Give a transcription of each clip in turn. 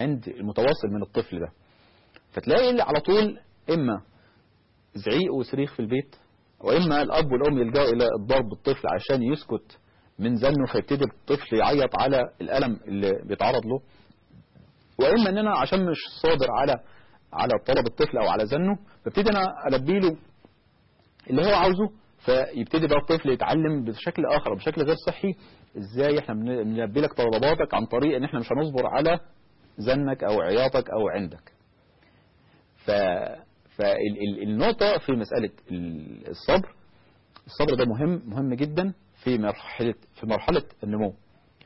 عند المتواصل من الطفل ده فتلاقي على طول إما زعيق وصريخ في البيت وإما الأب والأم يلجأوا إلى الضرب الطفل عشان يسكت من زنه فيبتدي الطفل يعيط على الألم اللي بيتعرض له وإما إن أنا عشان مش صابر على على طلب الطفل أو على زنه ببتدي أنا ألبي له اللي هو عاوزه فيبتدي بقى الطفل يتعلم بشكل آخر بشكل غير صحي إزاي إحنا بنلبي لك طلباتك عن طريق إن إحنا مش هنصبر على زنك أو عياطك أو عندك ف فالنقطة في مسألة الصبر الصبر ده مهم مهم جدا في مرحلة في مرحلة النمو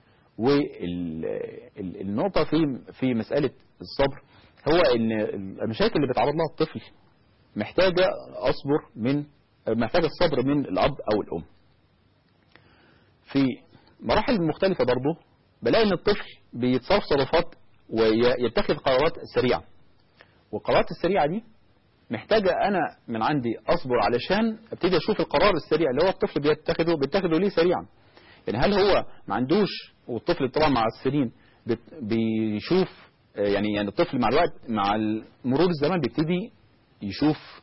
والنقطة في في مسألة الصبر هو ان المشاكل اللي بيتعرض لها الطفل محتاجة أصبر من محتاجة الصبر من الأب أو الأم في مراحل مختلفة برضه بلاقي ان الطفل بيتصرف تصرفات ويتخذ قرارات سريعة والقرارات السريعة دي محتاجة أنا من عندي أصبر علشان أبتدي أشوف القرار السريع اللي هو الطفل بيتخذه بيتخذه ليه سريعا يعني هل هو ما عندوش والطفل طبعا مع السنين بيشوف يعني يعني الطفل مع الوقت مع مرور الزمن بيبتدي يشوف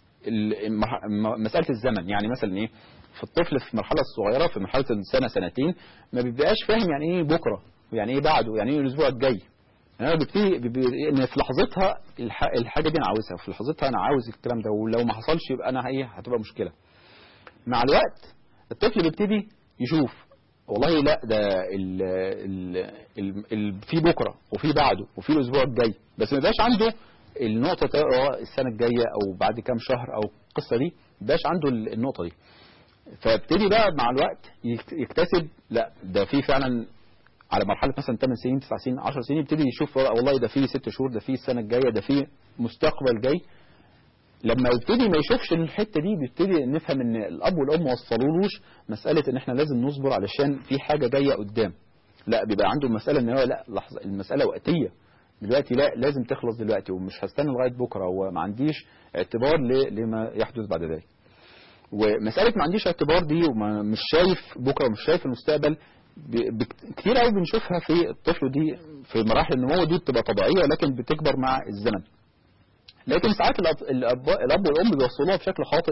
مسألة الزمن يعني مثلا إيه في الطفل في المرحلة الصغيرة في مرحلة السنة سنتين ما بيبقاش فاهم يعني إيه بكرة ويعني إيه بعده يعني إيه الأسبوع الجاي انا ببتدي ان في لحظتها الحاجه دي انا عاوزها في لحظتها انا عاوز الكلام ده ولو ما حصلش يبقى انا ايه هتبقى مشكله مع الوقت الطفل بيبتدي يشوف والله لا ده ال ال ال ال في بكره وفي بعده وفي الاسبوع الجاي بس ما يبقاش عنده النقطه السنه الجايه او بعد كام شهر او القصه دي ما يبقاش عنده النقطه دي فابتدي بقى مع الوقت يكتسب لا ده في فعلا على مرحلة مثلا 8 سنين 9 سنين 10 سنين يبتدي يشوف والله ده فيه 6 شهور ده فيه السنة الجاية ده فيه مستقبل جاي لما يبتدي ما يشوفش الحتة دي بيبتدي نفهم ان الاب والام وصلولوش مسألة ان احنا لازم نصبر علشان في حاجة جاية قدام لا بيبقى عنده مسألة ان هو لا لحظة المسألة وقتية دلوقتي لا لازم تخلص دلوقتي ومش هستنى لغاية بكرة وما عنديش اعتبار لما يحدث بعد ذلك ومسألة ما عنديش اعتبار دي ومش شايف بكرة ومش شايف المستقبل كتير قوي بنشوفها في الطفل دي في مراحل النمو دي بتبقى طبيعية لكن بتكبر مع الزمن لكن ساعات الأب, الأب, الأب والأم بيوصلوها بشكل خاطئ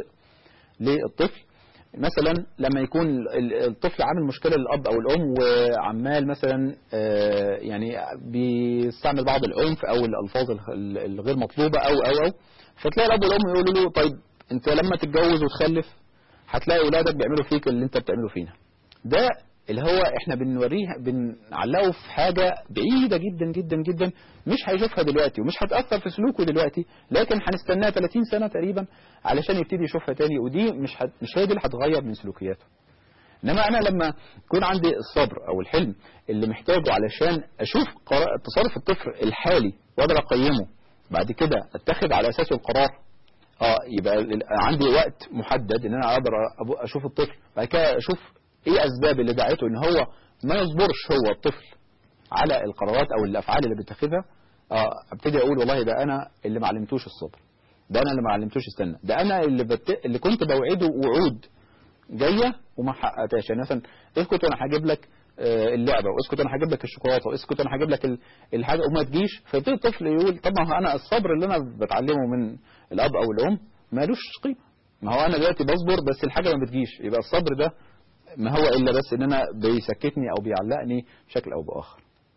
للطفل مثلا لما يكون الطفل عامل مشكلة للأب أو الأم وعمال مثلا يعني بيستعمل بعض العنف أو الألفاظ الغير مطلوبة أو أو أو فتلاقي الأب والأم يقولوا له طيب أنت لما تتجوز وتخلف هتلاقي أولادك بيعملوا فيك اللي أنت بتعمله فينا ده اللي هو احنا بنوريه بنعلقه في حاجة بعيدة جدا جدا جدا مش هيشوفها دلوقتي ومش هتأثر في سلوكه دلوقتي لكن هنستناها 30 سنة تقريبا علشان يبتدي يشوفها تاني ودي مش هت... مش هي دي اللي هتغير من سلوكياته انما انا لما يكون عندي الصبر او الحلم اللي محتاجه علشان اشوف تصرف الطفل الحالي واقدر اقيمه بعد كده اتخذ على اساسه القرار اه يبقى عندي وقت محدد ان انا اقدر اشوف الطفل بعد كده اشوف ايه اسباب اللي دعته ان هو ما يصبرش هو الطفل على القرارات او الافعال اللي بيتخذها اه ابتدي اقول والله ده انا اللي ما علمتوش الصبر ده انا اللي ما علمتوش استنى ده انا اللي بت... اللي كنت بوعده وعود جايه وما حققتهاش يعني مثلا اسكت وانا هجيب لك اللعبه واسكت انا هجيب لك الشوكولاته واسكت انا هجيب لك الحاجه وما تجيش فيبتدي الطفل يقول طب ما هو انا الصبر اللي انا بتعلمه من الاب او الام مالوش قيمه ما هو انا دلوقتي بصبر بس الحاجه ما بتجيش يبقى الصبر ده ما هو إلا بس إن أنا بيسكتني أو بيعلقني بشكل أو بآخر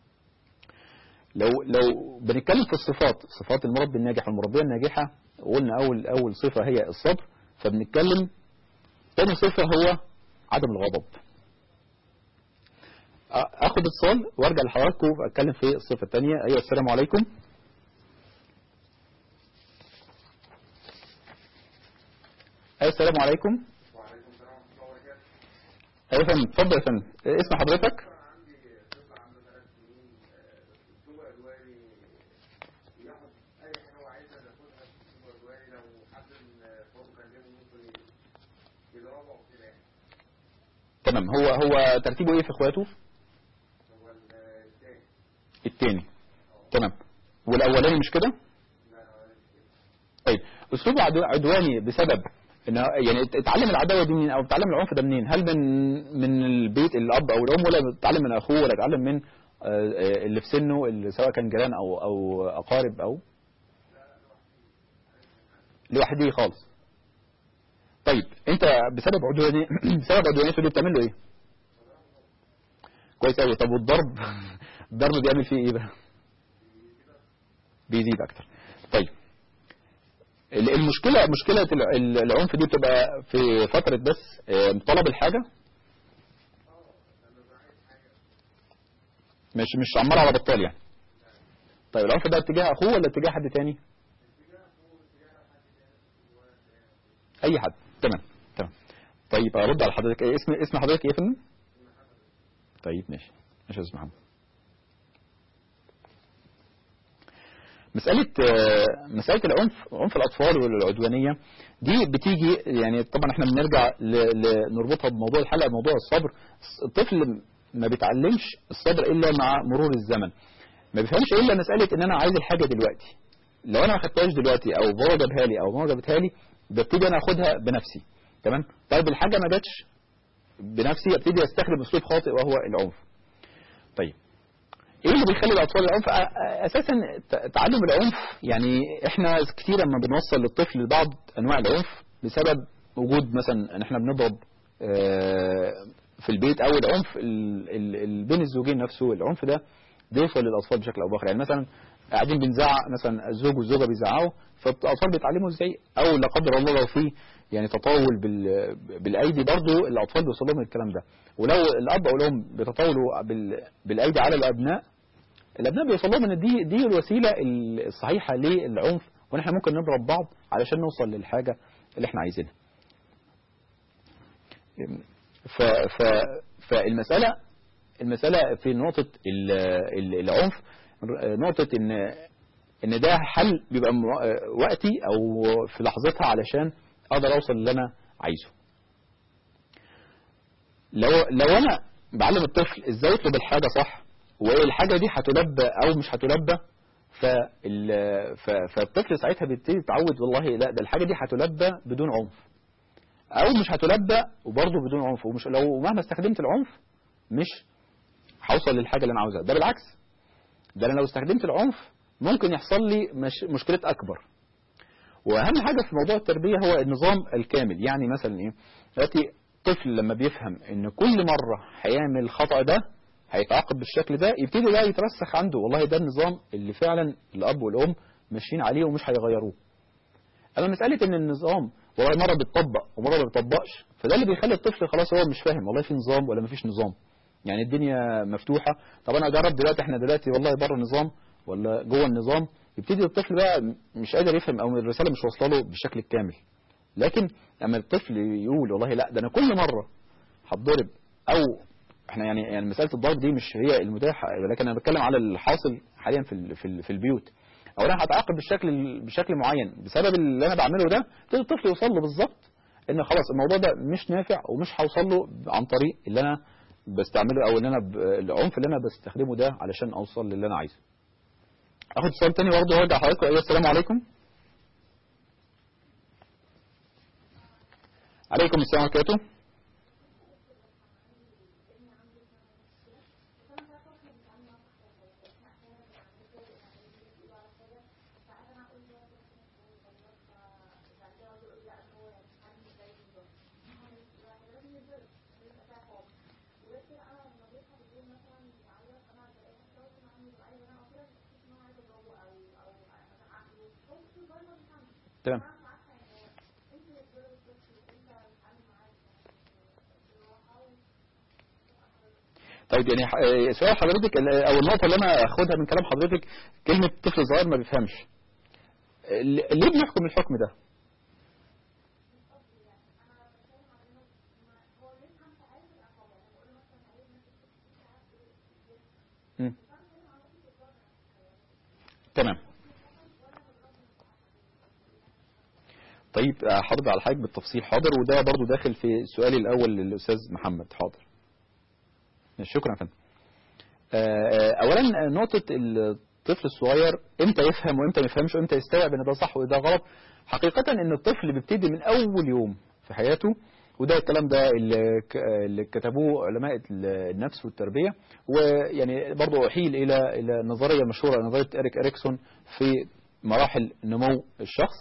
لو لو بنتكلم في الصفات صفات المربي الناجح والمربية الناجحة قلنا أول أول صفة هي الصبر فبنتكلم ثاني صفة هو عدم الغضب أخذ اتصال وارجع لحضراتكم أتكلم في الصفة الثانية أيوة السلام عليكم أيوة السلام عليكم ايوه يا فندم اتفضل يا فندم اسم حضرتك تمام هو هو ترتيبه ايه في اخواته التاني تمام والاولاني مش كده طيب اسلوبه عدواني بسبب ان يعني اتعلم العداوه دي منين او اتعلم العنف ده منين هل من من البيت الاب او الام ولا اتعلم من اخوه ولا اتعلم من آه، آه، اللي في سنه اللي سواء كان جيران او او اقارب او لوحده خالص طيب انت بسبب عدوانية بسبب عدوانيته دي بتعمل له ايه كويس قوي طب والضرب الضرب بيعمل فيه ايه بقى بيزيد اكتر طيب ال- المشكله مشكله الع- ال- العنف دي بتبقى في فتره بس آه، طلب الحاجه مش مش عمال على بطال يعني طيب العنف ده اتجاه اخوه ولا اتجاه حد تاني اي حد تمام تمام طيب ارد على حضرتك إيه اسم اسم حضرتك ايه يا فندم طيب ماشي ماشي يا استاذ محمد مسألة آه، مسألة العنف عنف الأطفال والعدوانية دي بتيجي يعني طبعا احنا بنرجع ل- ل- نربطها بموضوع الحلقة بموضوع الصبر الطفل ما بيتعلمش الصبر إلا مع مرور الزمن ما بيفهمش إلا مسألة إن أنا عايز الحاجة دلوقتي لو أنا ما خدتهاش دلوقتي أو بابا جابها لي أو ماما جابتها لي ببتدي أنا أخدها بنفسي تمام طيب الحاجة ما جاتش بنفسي ابتدي استخدم اسلوب خاطئ وهو العنف طيب ايه اللي بيخلي الاطفال العنف أ- أ- اساسا ت- تعلم العنف يعني احنا كتير لما بنوصل للطفل لبعض انواع العنف بسبب وجود مثلا ان احنا بنضرب آه، في البيت او العنف ال- ال- ال- بين الزوجين نفسه العنف ده بيوصل للاطفال بشكل او باخر يعني مثلا قاعدين بنزعق مثلا الزوج والزوجه بيزعقوا فالاطفال بيتعلموا ازاي او لا قدر الله لو في يعني تطاول بال- بالايدي برضه الاطفال بيوصل لهم الكلام ده ولو الاب او الام بيتطاولوا بال- بالايدي على الابناء الابناء بيوصل لهم ان دي دي الوسيله الصحيحه للعنف وان احنا ممكن نضرب بعض علشان نوصل للحاجه اللي احنا عايزينها. ف ف فالمساله المساله في نقطه ال- ال- العنف نقطه ان ان ده حل بيبقى م- وقتي او في لحظتها علشان اقدر اوصل اللي انا عايزه. لو لو انا بعلم الطفل ازاي يطلب الحاجه صح والحاجه دي هتلبى او مش هتلبى فال ف- فالطفل ساعتها بيبتدي يتعود والله لا ده الحاجه دي هتلبى بدون عنف او مش هتلبى وبرضه بدون عنف ومش لو مهما استخدمت العنف مش هوصل للحاجه اللي انا عاوزها ده بالعكس ده انا لو استخدمت العنف ممكن يحصل لي مش مشكله اكبر واهم حاجه في موضوع التربيه هو النظام الكامل يعني مثلا ايه دلوقتي طفل لما بيفهم ان كل مره هيعمل الخطا ده هيتعاقب بالشكل ده يبتدي ده يترسخ عنده والله ده النظام اللي فعلا الاب والام ماشيين عليه ومش هيغيروه اما مساله ان النظام والله مره بيتطبق ومره ما بيتطبقش فده اللي بيخلي الطفل خلاص هو مش فاهم والله في نظام ولا مفيش نظام يعني الدنيا مفتوحه طب انا اجرب دلوقتي احنا دلوقتي والله بره النظام ولا جوه النظام يبتدي الطفل بقى مش قادر يفهم او الرساله مش واصله له بالشكل الكامل لكن لما الطفل يقول والله لا ده انا كل مره هتضرب او احنا يعني يعني مساله الضرب دي مش هي المتاحه ولكن انا بتكلم على الحاصل حاليا في ال- في ال- في البيوت او انا هتعاقب بالشكل بشكل معين بسبب اللي انا بعمله ده يبتدي الطفل يوصل له بالظبط ان خلاص الموضوع ده مش نافع ومش هوصل له عن طريق اللي انا بستعمله او اللي انا ب- العنف اللي انا بستخدمه ده علشان اوصل للي انا عايزه اخد سؤال تاني برضه وارجع حضراتكم ايوه السلام عليكم عليكم السلام ورحمه الله وبركاته تمام طيب يعني ح- آه، سؤال حضرتك ال- او النقطه اللي انا اخدها من كلام حضرتك كلمه طفل صغير ما بيفهمش آه، ليه بنحكم الحكم ده مم. تمام طيب آه، حاضر على حضرتك بالتفصيل حاضر وده برضو داخل في سؤالي الاول للاستاذ محمد حاضر شكرا يا فندم آه، آه، اولا نقطه الطفل الصغير امتى يفهم وامتى ما يفهمش وامتى يستوعب ان ده صح وده غلط حقيقه ان الطفل بيبتدي من اول يوم في حياته وده الكلام ده اللي ك- اللي كتبوه علماء النفس والتربية ويعني برضه أحيل إلى إلى النظرية المشهورة نظرية إريك إريكسون في مراحل نمو الشخص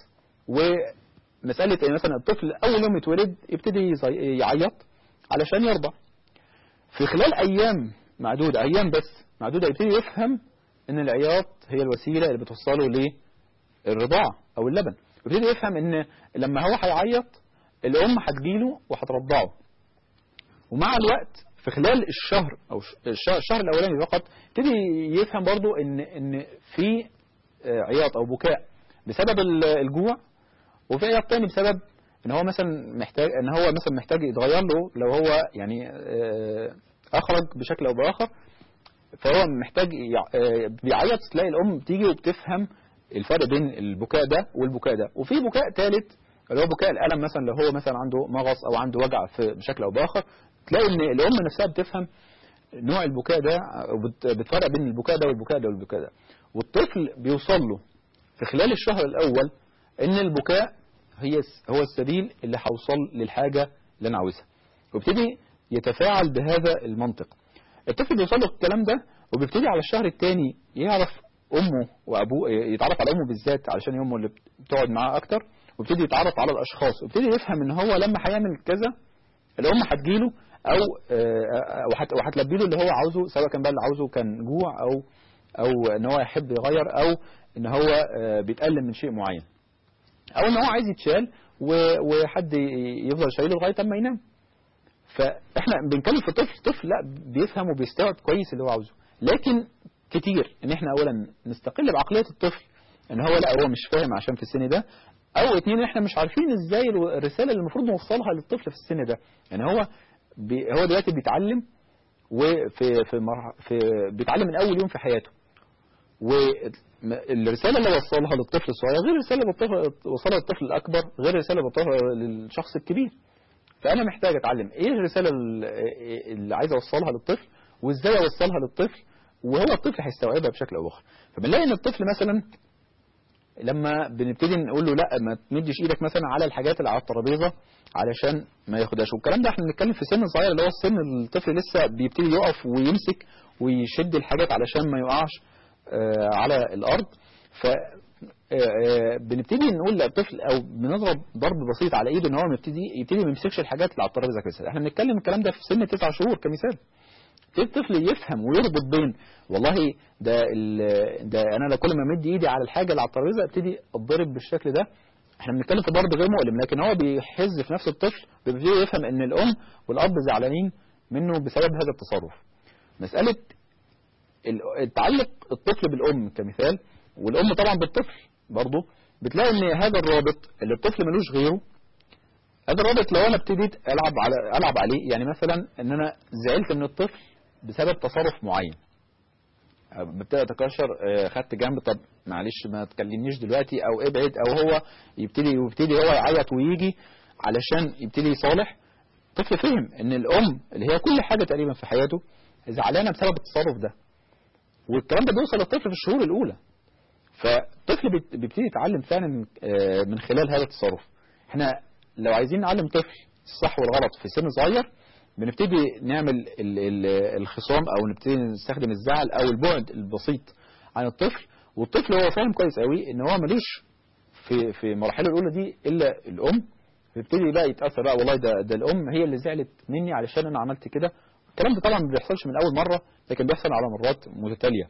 ومسألة إن مثلا الطفل أول يوم يتولد يبتدي يزي- يعيط علشان يرضع في خلال أيام معدودة أيام بس معدودة يبتدي يفهم إن العياط هي الوسيلة اللي بتوصله للرضاعة أو اللبن يبتدي يفهم إن لما هو هيعيط الأم هتجيله وهترضعه ومع الوقت في خلال الشهر أو ش- الش- الشهر الأولاني فقط يبتدي يفهم برضو إن إن في آه، عياط أو بكاء بسبب ال- الجوع وفي عياط تاني بسبب ان هو مثلا محتاج ان هو مثلا محتاج يتغير له لو هو يعني آه، اخرج بشكل او باخر فهو محتاج يع- آه، بيعيط تلاقي الام بتيجي وبتفهم الفرق بين البكاء ده والبكاء ده وفي بكاء ثالث اللي هو بكاء الالم مثلا لو هو مثلا عنده مغص او عنده وجع في بشكل او باخر تلاقي ان الام نفسها بتفهم نوع البكاء ده أو بت- بتفرق بين البكاء ده والبكاء ده والبكاء ده والطفل بيوصل له في خلال الشهر الأول إن البكاء هي هو السبيل اللي هوصل للحاجة اللي أنا عاوزها وابتدي يتفاعل بهذا المنطق الطفل بيوصل له الكلام ده وبيبتدي على الشهر الثاني يعرف أمه وأبوه يتعرف على أمه بالذات علشان هي أمه اللي بتقعد معاه أكتر ويبتدي يتعرف على الأشخاص ويبتدي يفهم إن هو لما هيعمل كذا الأم هتجيله أو آه، وهت- وهتلبي له اللي هو عاوزه سواء كان بقى اللي عاوزه كان جوع أو أو إن هو يحب يغير أو إن هو آه، بيتألم من شيء معين او ان هو عايز يتشال و- وحد ي- يفضل شايله لغايه اما ينام فاحنا بنتكلم في طفل طفل لا بيفهم وبيستوعب كويس اللي هو عاوزه لكن كتير ان احنا اولا نستقل بعقليه الطفل ان هو لا هو مش فاهم عشان في السن ده او اتنين احنا مش عارفين ازاي الو- الرساله اللي المفروض نوصلها للطفل في السن ده يعني هو بي هو دلوقتي بيتعلم وفي في, مرح في بيتعلم من اول يوم في حياته والرسالة اللي وصلها للطفل الصغير غير الرسالة اللي بتوصلها- وصلها للطفل الأكبر غير الرسالة اللي بتوصلها للشخص الكبير فأنا محتاج أتعلم إيه الرسالة ال- اللي عايز أوصلها للطفل وإزاي أوصلها للطفل وهو الطفل هيستوعبها بشكل أو آخر فبنلاقي إن الطفل مثلا لما بنبتدي نقول له لا ما تمدش ايدك مثلا على الحاجات اللي على الترابيزه علشان ما ياخدهاش والكلام ده احنا بنتكلم في سن صغير اللي هو السن الطفل لسه بيبتدي يقف ويمسك ويشد الحاجات علشان ما يقعش آه، على الارض ف آه، آه، بنبتدي نقول للطفل او بنضرب ضرب بسيط على ايده ان هو يبتدي يبتدي ما يمسكش الحاجات اللي على الترابيزه كده احنا بنتكلم الكلام ده في سن تسع شهور كمثال يبتدي الطفل يفهم ويربط بين والله ده ال- ده انا لو كل ما امد ايدي على الحاجه اللي على الترابيزه ابتدي اتضرب بالشكل ده احنا بنتكلم في ضرب غير مؤلم لكن هو بيحز في نفس الطفل بيبتدي يفهم ان الام والاب زعلانين منه بسبب هذا التصرف مساله ال- تعلق الطفل بالام كمثال والام طبعا بالطفل برضه بتلاقي ان هذا الرابط اللي الطفل ملوش غيره هذا الرابط لو انا ابتديت العب على العب عليه يعني مثلا ان انا زعلت من الطفل بسبب تصرف معين ببتدي اتكشر آه، خدت جنب طب معلش ما تكلمنيش دلوقتي او ابعد او هو يبتدي يبتدي هو يعيط ويجي علشان يبتدي يصالح الطفل فهم ان الام اللي هي كل حاجه تقريبا في حياته زعلانه بسبب التصرف ده والكلام ده بيوصل للطفل في الشهور الاولى فالطفل بيت- بيبتدي يتعلم فعلا من- آه، من خلال هذا التصرف احنا لو عايزين نعلم طفل الصح والغلط في سن صغير بنبتدي نعمل ال- ال- الخصام او نبتدي نستخدم الزعل او البعد البسيط عن الطفل والطفل هو فاهم كويس قوي ان هو ملوش في في مراحله الاولى دي الا الام بيبتدي بقى يتاثر بقى والله ده ده الام هي اللي زعلت مني علشان انا عملت كده الكلام ده طبعا ما بيحصلش من اول مره لكن بيحصل على مرات متتاليه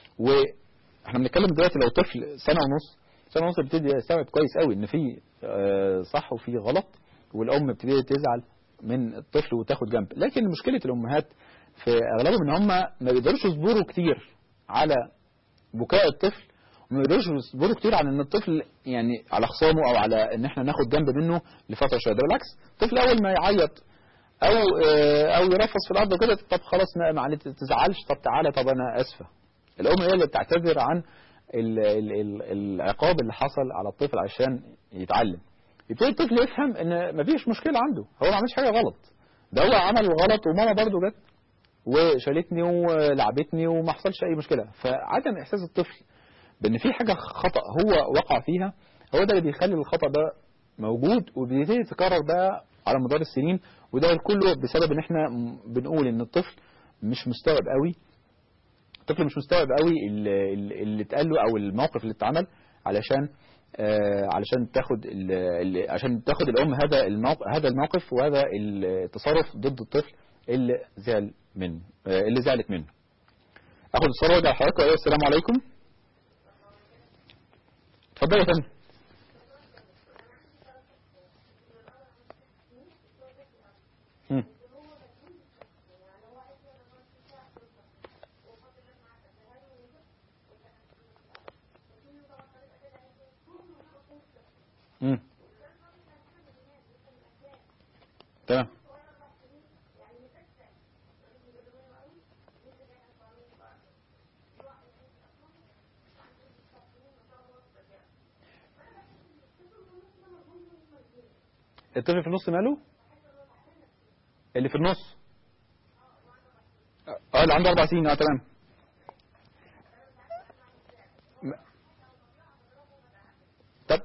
واحنا بنتكلم دلوقتي لو طفل سنه ونص سنه ونص بيبتدي يستوعب كويس قوي ان في آه، صح وفي غلط والام بتبتدي تزعل من الطفل وتاخد جنب لكن مشكله الامهات في اغلبهم ان هم ما بيقدروش يصبروا كتير على بكاء الطفل وما يقدروش يصبروا كتير على ان الطفل يعني على خصامه او على ان احنا ناخد جنب منه لفتره شويه ده بالعكس الطفل اول ما يعيط او آه، او يرفص في الارض وكده طب خلاص ما معلش ما تزعلش طب تعالى طب انا اسفه الام هي اللي بتعتذر عن ال ال ال العقاب اللي حصل على الطفل عشان يتعلم يبتدي الطفل يفهم ان مفيش مشكله عنده هو ما عملش حاجه غلط ده هو عمل غلط وماما برضه جت وشالتني ولعبتني وما حصلش اي مشكله فعدم احساس الطفل بان في حاجه خطا هو وقع فيها هو ده اللي بيخلي الخطا ده موجود وبيبتدي يتكرر بقى على مدار السنين وده كله بسبب ان احنا م- بنقول ان الطفل مش مستوعب قوي الطفل مش مستوعب قوي اللي, اللي اتقال له او الموقف اللي اتعمل علشان آه علشان تاخد ال- ال- عشان تاخد الام هذا الموقف هذا الموقف وهذا التصرف ضد الطفل اللي زعل منه آه اللي زعلت منه اخد الصوره وارجع لحضرتك وأقول السلام عليكم اتفضل يا فندم مم. مم. تمام الطفل في النص ماله اللي في النص اه اللي عنده اربع سنين اه تمام م- طب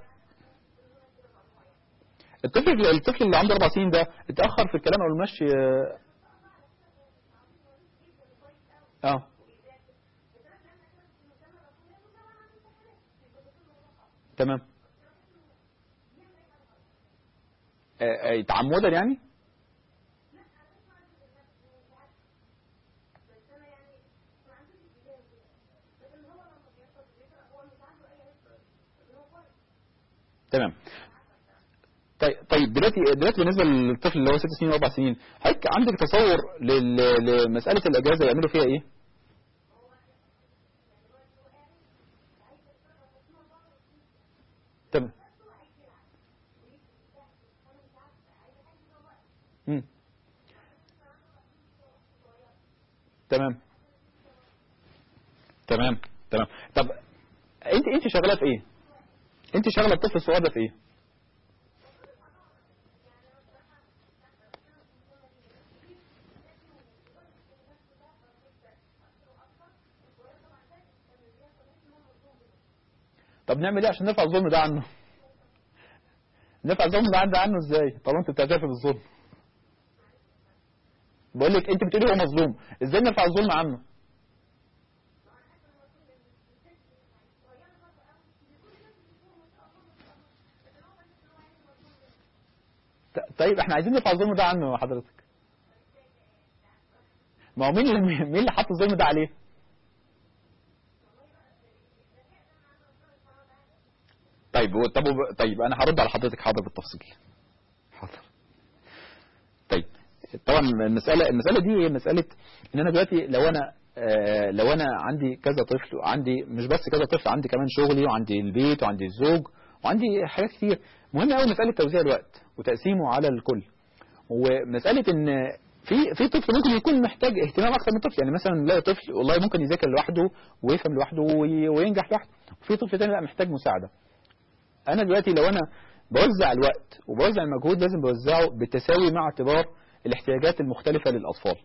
الطفل الطفل اللي عنده اربع سنين ده اتاخر في الكلام او المشي اه اه تمام آه، آه، تعمدا يعني تمام طيب طيب دلوقتي دلوقتي بالنسبه للطفل اللي هو ست سنين واربع سنين حضرتك عندك تصور لل- لمساله الاجازه يعملوا فيها ايه؟ تمام مم. تمام تمام تمام طب انت انت شغاله في ايه؟ انت شغاله الطفل الصغير ده في ايه؟ طب نعمل ايه عشان نرفع الظلم ده عنه؟ نرفع الظلم ده عنده عنه ازاي؟ طالما انت بتعترف بالظلم. بقول لك انت بتقولي هو مظلوم، ازاي نرفع الظلم عنه؟ ط- طيب احنا عايزين نرفع الظلم ده عنه حضرتك. ما هو مين اللي مين اللي حط الظلم ده عليه؟ طيب هو- طب وب- طيب انا هرد على حضرتك حاضر بالتفصيل. حاضر. طيب طبعا المسألة المسألة دي هي مسألة ان انا دلوقتي لو انا آه لو انا عندي كذا طفل وعندي مش بس كذا طفل عندي كمان شغلي وعندي البيت وعندي الزوج وعندي حاجات كتير مهم قوي مسألة توزيع الوقت وتقسيمه على الكل ومسألة ان في في طفل ممكن يكون محتاج اهتمام اكتر من طفل يعني مثلا نلاقي طفل والله ممكن يذاكر لوحده ويفهم لوحده وي- وينجح لوحده وفي طفل تاني لا محتاج مساعدة انا دلوقتي لو انا بوزع الوقت وبوزع المجهود لازم بوزعه بالتساوي مع اعتبار الاحتياجات المختلفة للأطفال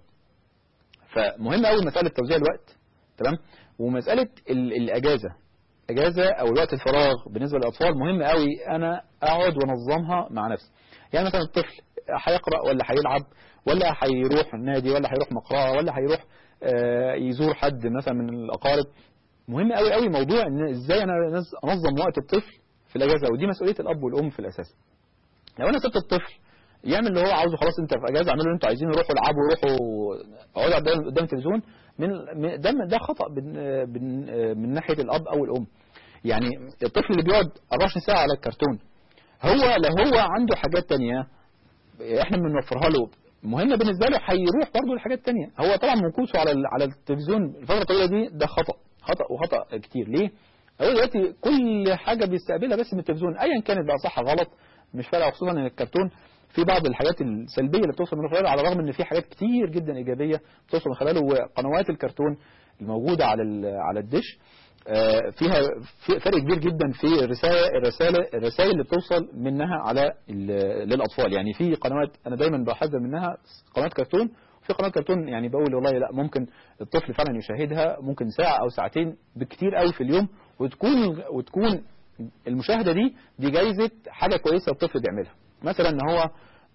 فمهم قوي مسألة توزيع الوقت تمام ومسألة ال- الأجازة أجازة أو الوقت الفراغ بالنسبة للأطفال مهم قوي أنا أقعد وأنظمها مع نفسي يعني مثلا الطفل هيقرأ ولا هيلعب ولا هيروح النادي ولا هيروح مقرأة ولا هيروح آه، يزور حد مثلا من الأقارب مهم قوي قوي موضوع ان ازاي انا نز- انظم وقت الطفل في الاجازه ودي مسؤوليه الاب والام في الاساس لو انا سبت الطفل يعمل اللي هو عاوزه خلاص انت في اجازه اعملوا اللي انتوا عايزينه روحوا العبوا روحوا اقعدوا قدام قدام التلفزيون من من- ده ده خطا من من من ناحيه الاب او الام يعني الطفل اللي بيقعد 24 ساعه على الكرتون هو لو هو عنده حاجات تانية احنا بنوفرها له مهمه بالنسبه له هيروح برضه لحاجات تانية هو طبعا منكوسه على ال- على التلفزيون الفتره الطويله دي ده خطا خطا وخطا كتير ليه هو دلوقتي كل حاجه بيستقبلها بس من التلفزيون ايا كانت بقى صح غلط مش فارقه خصوصا ان الكرتون في بعض الحاجات السلبيه اللي بتوصل من خلاله على الرغم ان في حاجات كتير جدا ايجابيه بتوصل من خلاله وقنوات الكرتون الموجوده على ال- على الدش آه، فيها في- فرق كبير جدا في الرسائل الرسائل الرسائل اللي بتوصل منها على ال- للاطفال يعني في قنوات انا دايما بحذر منها قنوات كرتون وفي قنوات كرتون يعني بقول والله لا ممكن الطفل فعلا يشاهدها ممكن ساعه او ساعتين بكتير قوي في اليوم وتكون وتكون المشاهده دي دي جايزه حاجه كويسه الطفل بيعملها مثلا ان هو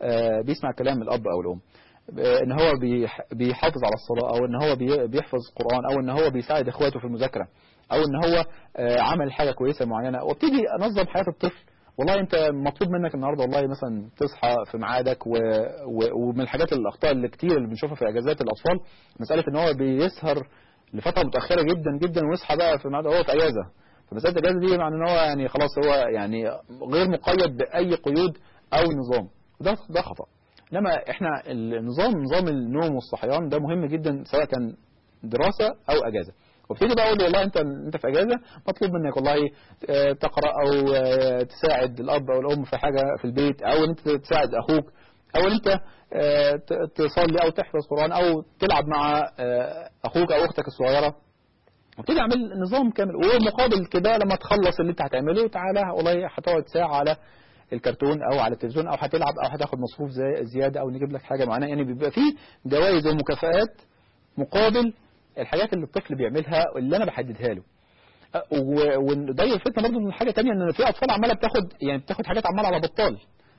آه، بيسمع كلام الاب او الام آه، ان هو بيح- بيحافظ على الصلاه او ان هو بي- بيحفظ قران او ان هو بيساعد اخواته في المذاكره او ان هو آه، عمل حاجه كويسه معينه وابتدي انظم حياه الطفل والله انت مطلوب منك النهارده والله مثلا تصحى في ميعادك و... و... ومن الحاجات الاخطاء اللي كتير اللي بنشوفها في اجازات الاطفال مساله ان هو بيسهر لفتره متاخره جدا جدا ويصحى بقى في ميعاد هو في اجازه فمساله الاجازه دي معنى ان هو يعني خلاص هو يعني غير مقيد باي قيود او نظام وده ده خطا انما احنا النظام نظام النوم والصحيان ده مهم جدا سواء كان دراسه او اجازه وابتدي بقى اقول له والله انت انت في اجازه مطلوب منك والله آه، تقرا او آه، تساعد الاب او الام في حاجه في البيت او ان انت تساعد اخوك او ان انت آه، ت- تصلي او تحفظ قران او تلعب مع آه، اخوك او اختك الصغيره وابتدي اعمل نظام كامل ومقابل كده لما تخلص اللي انت هتعمله تعالى والله هتقعد ساعه على الكرتون او على التلفزيون او هتلعب او هتاخد مصروف زي زياده او نجيب لك حاجه معينه يعني بيبقى فيه جوائز ومكافآت مقابل الحاجات اللي الطفل بيعملها اللي انا بحددها له أه، و- وده يلفتنا برضه من حاجه تانية ان في اطفال عماله بتاخد يعني بتاخد حاجات عماله على بطال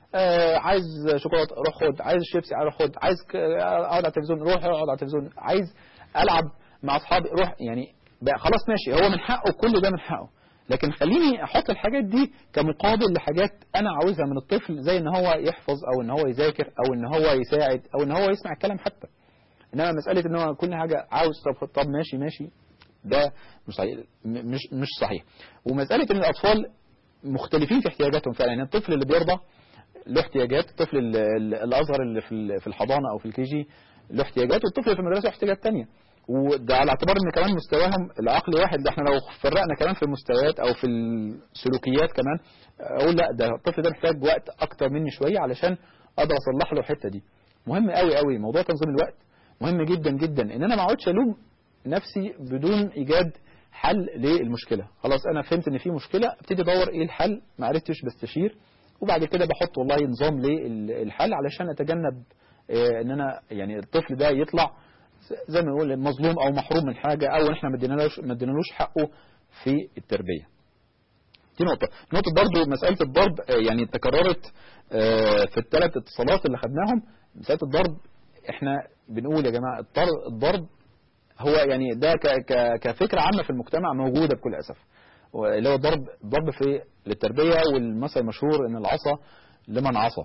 آه عايز شوكولاته روح خد عايز شيبسي روح خد عايز ك- اقعد على التلفزيون روح اقعد على التلفزيون عايز العب مع اصحابي روح يعني بقى خلاص ماشي هو من حقه كل ده من حقه لكن خليني احط الحاجات دي كمقابل لحاجات انا عاوزها من الطفل زي ان هو يحفظ او ان هو يذاكر او ان هو يساعد او ان هو يسمع الكلام حتى انما مساله ان هو كل حاجه عاوز طب طب ماشي ماشي ده مش صحيح م- مش مش صحيح ومساله ان الاطفال مختلفين في احتياجاتهم فعلا يعني الطفل اللي بيرضع له احتياجات الطفل ال- ال- الاصغر اللي في ال- في الحضانه او في الكي جي له احتياجات والطفل في المدرسه له احتياجات تانية وده على اعتبار ان كمان مستواهم العقلي واحد ده احنا لو فرقنا كمان في المستويات او في السلوكيات كمان اقول لا ده الطفل ده محتاج وقت اكتر مني شويه علشان اقدر اصلح له الحته دي مهم قوي قوي موضوع تنظيم الوقت مهم جدا جدا ان انا ما اقعدش الوم نفسي بدون ايجاد حل للمشكله خلاص انا فهمت ان في مشكله ابتدي ادور ايه الحل ما عرفتش بستشير وبعد كده بحط والله نظام للحل علشان اتجنب آه، ان انا يعني الطفل ده يطلع زي ما نقول مظلوم او محروم من حاجه او احنا ما ادينالوش ما ادينالوش حقه في التربيه دي نقطة نقطة برضو مسألة الضرب آه، يعني تكررت آه، في الثلاث اتصالات اللي خدناهم مسألة الضرب احنا بنقول يا جماعة الضر- الضرب هو يعني ده ك- ك- كفكرة عامة في المجتمع موجودة بكل أسف اللي هو الضرب الضرب في للتربية والمثل المشهور ان العصا لمن عصى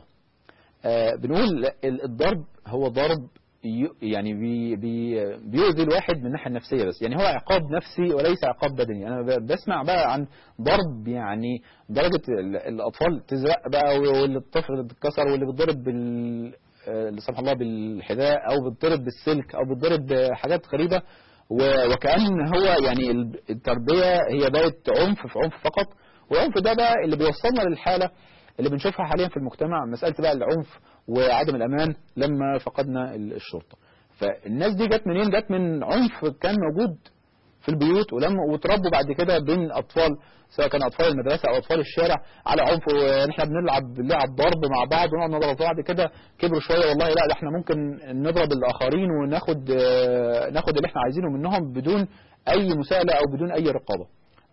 آه، بنقول ال- الضرب هو ضرب ي- يعني بي بي بيؤذي الواحد من الناحيه النفسيه بس يعني هو عقاب نفسي وليس عقاب بدني انا ب- بسمع بقى عن ضرب يعني درجه ال- الاطفال تزرق بقى واللي الطفل اللي بيتكسر واللي بيتضرب بال آه، لا سمح الله بالحذاء او بيتضرب بالسلك او بيتضرب بحاجات غريبه و- وكأن هو يعني ال- التربيه هي بقت عنف في عنف فقط والعنف ده بقى اللي بيوصلنا للحاله اللي بنشوفها حاليا في المجتمع مسألة بقى العنف وعدم الأمان لما فقدنا ال- الشرطة فالناس دي جت منين جت من عنف كان موجود في البيوت ولما وتربوا بعد كده بين أطفال سواء كان أطفال المدرسة أو أطفال الشارع على عنف ونحن بنلعب لعب ضرب مع بعض ونقعد نضرب بعض كده كبروا شوية والله لا ده احنا ممكن نضرب الآخرين وناخد آه، ناخد اللي احنا عايزينه منهم بدون أي مساءلة أو بدون أي رقابة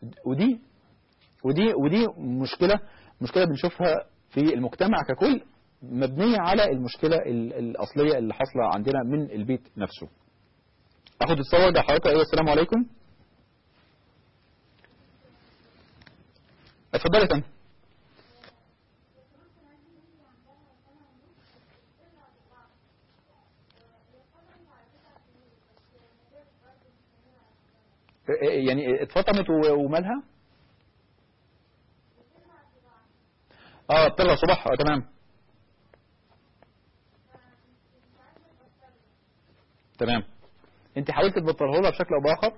ودي ودي ودي مشكلة مشكلة بنشوفها في المجتمع ككل مبنية على المشكلة ال- الأصلية اللي حاصلة عندنا من البيت نفسه أخد الصور ده حضرتك أيوة السلام عليكم اتفضلي يا فندم يعني اتفطمت و- ومالها اه بترجع صباح اه تمام تمام انت حاولت تبطله لها بشكل او باخر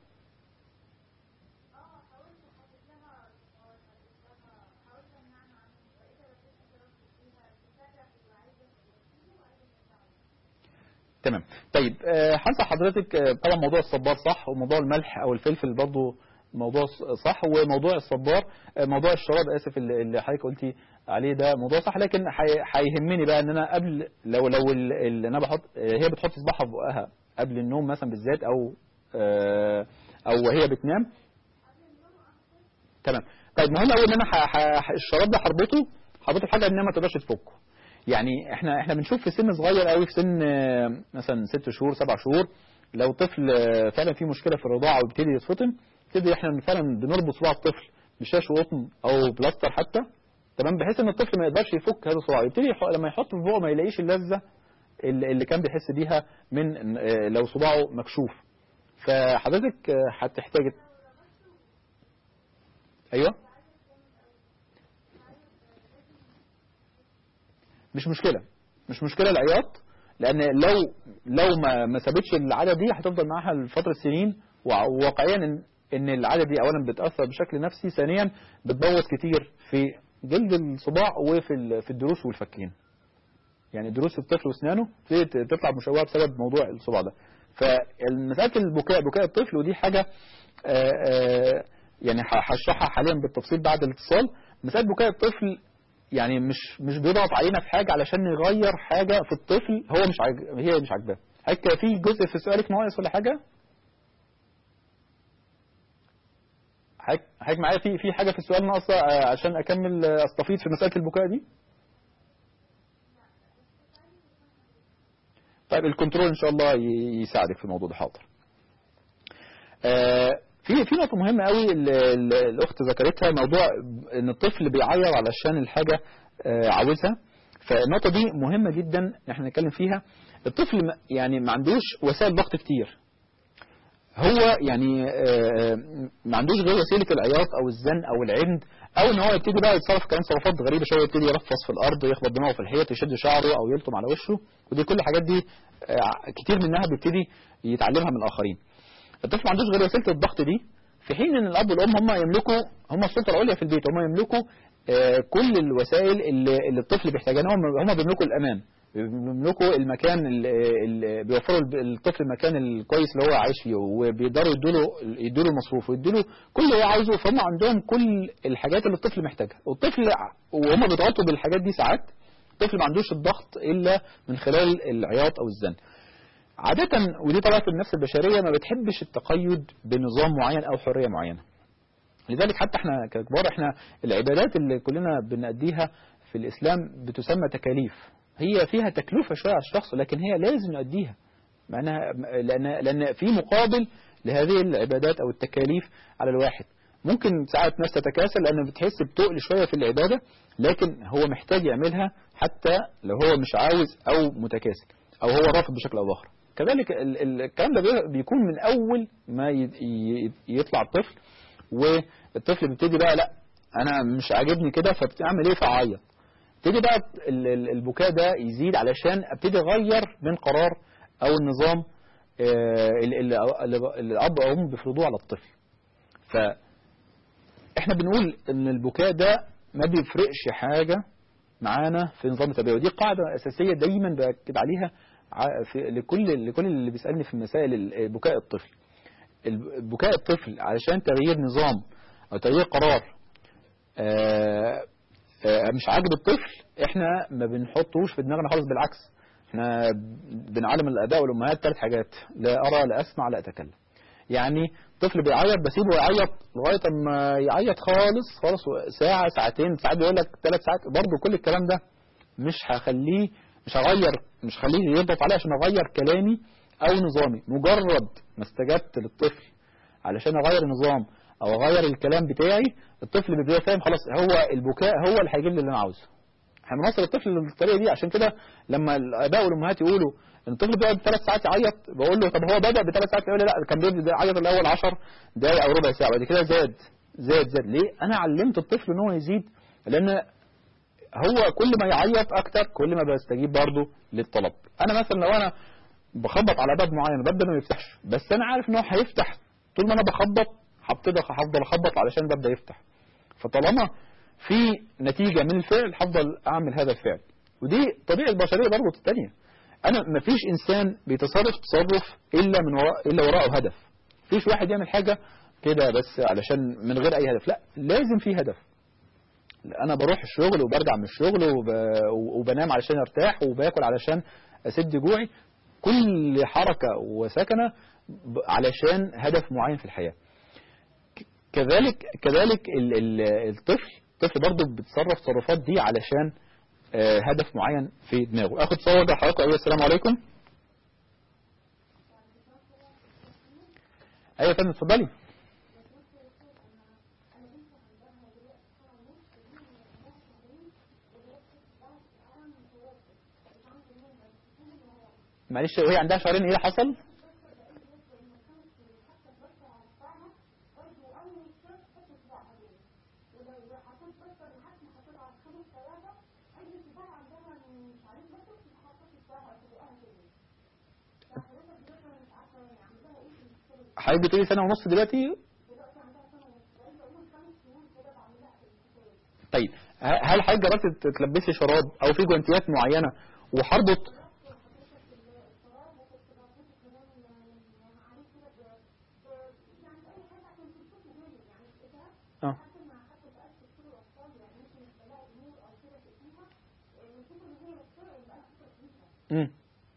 تمام طيب آه، هنصح حضرتك آه، طبعا موضوع الصبار صح وموضوع الملح او الفلفل برضو موضوع ص- صح وموضوع الصبار آه، موضوع الشراب اسف اللي اللي حضرتك قلتي عليه ده موضوع صح لكن هي- هيهمني بقى ان انا قبل لو لو ال- اللي انا بحط آه، هي بتحط صباعها في بقها قبل النوم مثلا بالذات او آه، او وهي بتنام تمام طيب مهم قوي ان انا ح... ح... الشراب ده هربطه هربطه بحاجه ان ما تقدرش تفكه يعني احنا احنا بنشوف في سن صغير قوي في سن آه، مثلا ست شهور سبع شهور لو طفل آه، فعلا في مشكله في الرضاعه ويبتدي يتفطم نبتدي احنا فعلا بنربط صباع الطفل بشاش وقطن او بلاستر حتى تمام بحيث ان الطفل ما يقدرش يفك هذا الصباع يبتدي يح- لما يحط في بقه ما يلاقيش اللذه اللي اللي كان بيحس بيها من آه، لو صباعه مكشوف فحضرتك آه، هتحتاج ايوه مش مشكله مش مشكله العياط لان لو لو ما ما سابتش العاده دي هتفضل معاها لفتره سنين وع- وواقعيا ان ان العاده دي اولا بتاثر بشكل نفسي ثانيا بتبوظ كتير في جلد الصباع وفي ال- في الضروس والفكين يعني ضروس الطفل واسنانه تبتدي تطلع مشوهه بسبب موضوع الصباع ده فمساله البكاء بكاء الطفل ودي حاجه آه، آه، يعني ه- هشرحها حاليا بالتفصيل بعد الاتصال مساله بكاء الطفل يعني مش مش بيضغط علينا في حاجه علشان نغير حاجه في الطفل هو مش عاج... هي مش عاجباه هيك في جزء في سؤالك ناقص ولا حاجه هيك هيك معايا في في حاجه في السؤال ناقصه آه، عشان اكمل آه، استفيد في مساله البكاء دي طيب الكنترول ان شاء الله ي- يساعدك في الموضوع ده حاضر آه، في في نقطة مهمة قوي ال- ال- الأخت ذكرتها موضوع إن الطفل بيعيط علشان الحاجة آه، عاوزها فالنقطة دي مهمة جدا إن احنا نتكلم فيها الطفل ما- يعني ما عندوش وسائل ضغط كتير هو يعني آه، ما عندوش غير وسيلة العياط أو الزن أو العند أو إن هو يبتدي بقى يتصرف كمان تصرفات غريبة شوية يبتدي يرفص في الأرض ويخبط دماغه في الحيط يشد شعره أو يلطم على وشه ودي كل الحاجات دي آه، كتير منها بيبتدي يتعلمها من الآخرين الطفل ما عندوش غير وسيله الضغط دي في حين ان الاب والام هم يملكوا هم السلطه العليا في البيت هم يملكوا آه، كل الوسائل اللي, اللي الطفل بيحتاجها هم هم بيملكوا الامان بيملكوا المكان اللي بيوفروا الطفل المكان الكويس اللي هو عايش فيه وبيقدروا يدوا له يدوا له المصروف ويدوا له كل اللي هو عايزه فهم عندهم كل الحاجات اللي الطفل محتاجها والطفل وهم بيضغطوا بالحاجات دي ساعات الطفل ما عندوش الضغط الا من خلال العياط او الزن عادة ودي طبيعة النفس البشرية ما بتحبش التقيد بنظام معين أو حرية معينة لذلك حتى احنا ككبار احنا العبادات اللي كلنا بنأديها في الإسلام بتسمى تكاليف هي فيها تكلفة شوية على الشخص لكن هي لازم يؤديها معناها لأن, لأن في مقابل لهذه العبادات أو التكاليف على الواحد ممكن ساعات ناس تتكاسل لأن بتحس بتقل شوية في العبادة لكن هو محتاج يعملها حتى لو هو مش عاوز أو متكاسل أو هو رافض بشكل أو بآخر كذلك ال- ال- الكلام ده بي- بيكون من أول ما ي- ي- يطلع الطفل والطفل بيبتدي بقى لا أنا مش عاجبني كده فبتعمل إيه فأعيط ابتدي بقى ال- ال- البكاء ده يزيد علشان ابتدي اغير من قرار او النظام آه، اللي اللي- اللي الاب او الام بيفرضوه على الطفل فاحنا بنقول ان البكاء ده ما بيفرقش حاجة معانا في نظام التربية ودي قاعدة أساسية دايما بأكد عليها ع- في لكل لكل اللي بيسألني في مسائل ال- بكاء الطفل الب- بكاء الطفل علشان تغيير نظام أو تغيير قرار آه، آه، مش عاجب الطفل احنا ما بنحطوش في دماغنا خالص بالعكس احنا بنعلم الاباء والامهات ثلاث حاجات لا ارى لا اسمع لا اتكلم يعني طفل بيعيط بسيبه يعيط لغايه اما يعيط خالص خالص ساعه ساعتين ساعات بيقول لك ثلاث ساعات برضه كل الكلام ده مش هخليه مش هغير مش هخليه يضغط عليه عشان اغير كلامي او نظامي مجرد ما استجبت للطفل علشان اغير النظام او اغير الكلام بتاعي الطفل بيبقى فاهم خلاص هو البكاء هو اللي هيجيب لي اللي انا عاوزه احنا بنوصل الطفل للطريقه دي عشان كده لما الاباء والامهات يقولوا ان الطفل بيقعد ثلاث ساعات يعيط بقول له طب هو بدا بثلاث ساعات يقول لي لا كان بيبدا يعيط الاول 10 دقايق او ربع ساعه بعد كده زاد زاد زاد ليه انا علمت الطفل ان هو يزيد لان هو كل ما يعيط اكتر كل ما بستجيب برضه للطلب انا مثلا لو انا بخبط على باب معين الباب ده ما بيفتحش بس انا عارف ان هو هيفتح طول ما انا بخبط هبتدي هفضل اخبط علشان الباب ده يفتح فطالما في نتيجة من الفعل هفضل اعمل هذا الفعل ودي طبيعة البشرية برضه الثانية انا مفيش انسان بيتصرف تصرف الا من وراء الا وراءه هدف مفيش واحد يعمل حاجة كده بس علشان من غير اي هدف لا لازم في هدف انا بروح الشغل وبرجع من الشغل وب... وبنام علشان ارتاح وباكل علشان اسد جوعي كل حركة وسكنة ب- علشان هدف معين في الحياة ك- كذلك كذلك ال- ال- الطفل الطفل برضه بيتصرف تصرفات دي علشان آه، هدف معين في دماغه اخد صور ده حضراتكم ايوه السلام عليكم ايوه يا فندم اتفضلي معلش وهي عندها شهرين ايه اللي حصل حضرتك بتقولي سنة ونص دلوقتي طيب ه- هل حضرتك جربت تلبسي شراب او في جوانتيات معينة وحربط اه امم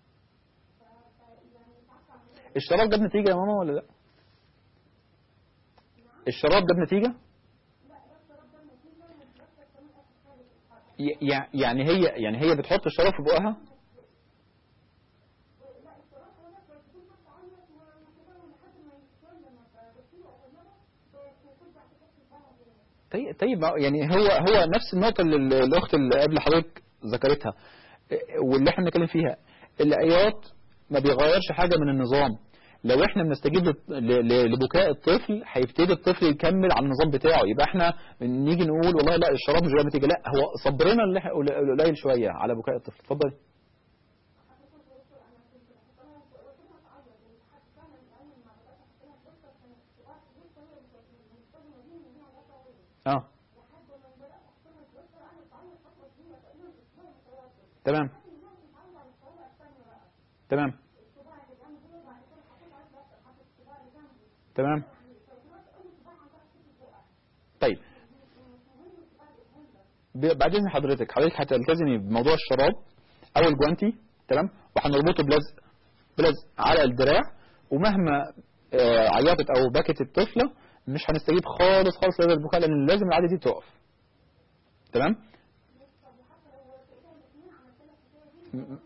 الشراب جاب نتيجة يا ماما ولا لا الشراب جاب نتيجة ي- يع- يعني هي يعني هي بتحط الشراب في بقها طيب طيب يعني هو هو نفس النقطة اللي ال- الأخت اللي قبل حضرتك ذكرتها واللي احنا بنتكلم فيها العياط ما بيغيرش حاجة من النظام لو احنا بنستجيب لل- ل- لبكاء الطفل هيبتدي الطفل يكمل على النظام بتاعه يبقى احنا نيجي نقول والله لا الشراب مش جاي نتيجة لا هو صبرنا اللي إحنا قل- قليل شوية على بكاء الطفل اتفضل اه تمام تمام تمام طيب ب- بعد اذن حضرتك حضرتك هتلتزمي بموضوع الشراب او الجوانتي تمام وهنربطه بلزق بلزق على الدراع ومهما آه، عيطت او بكت الطفله مش هنستجيب خالص خالص لهذا البكاء لان لازم العاده دي تقف تمام م-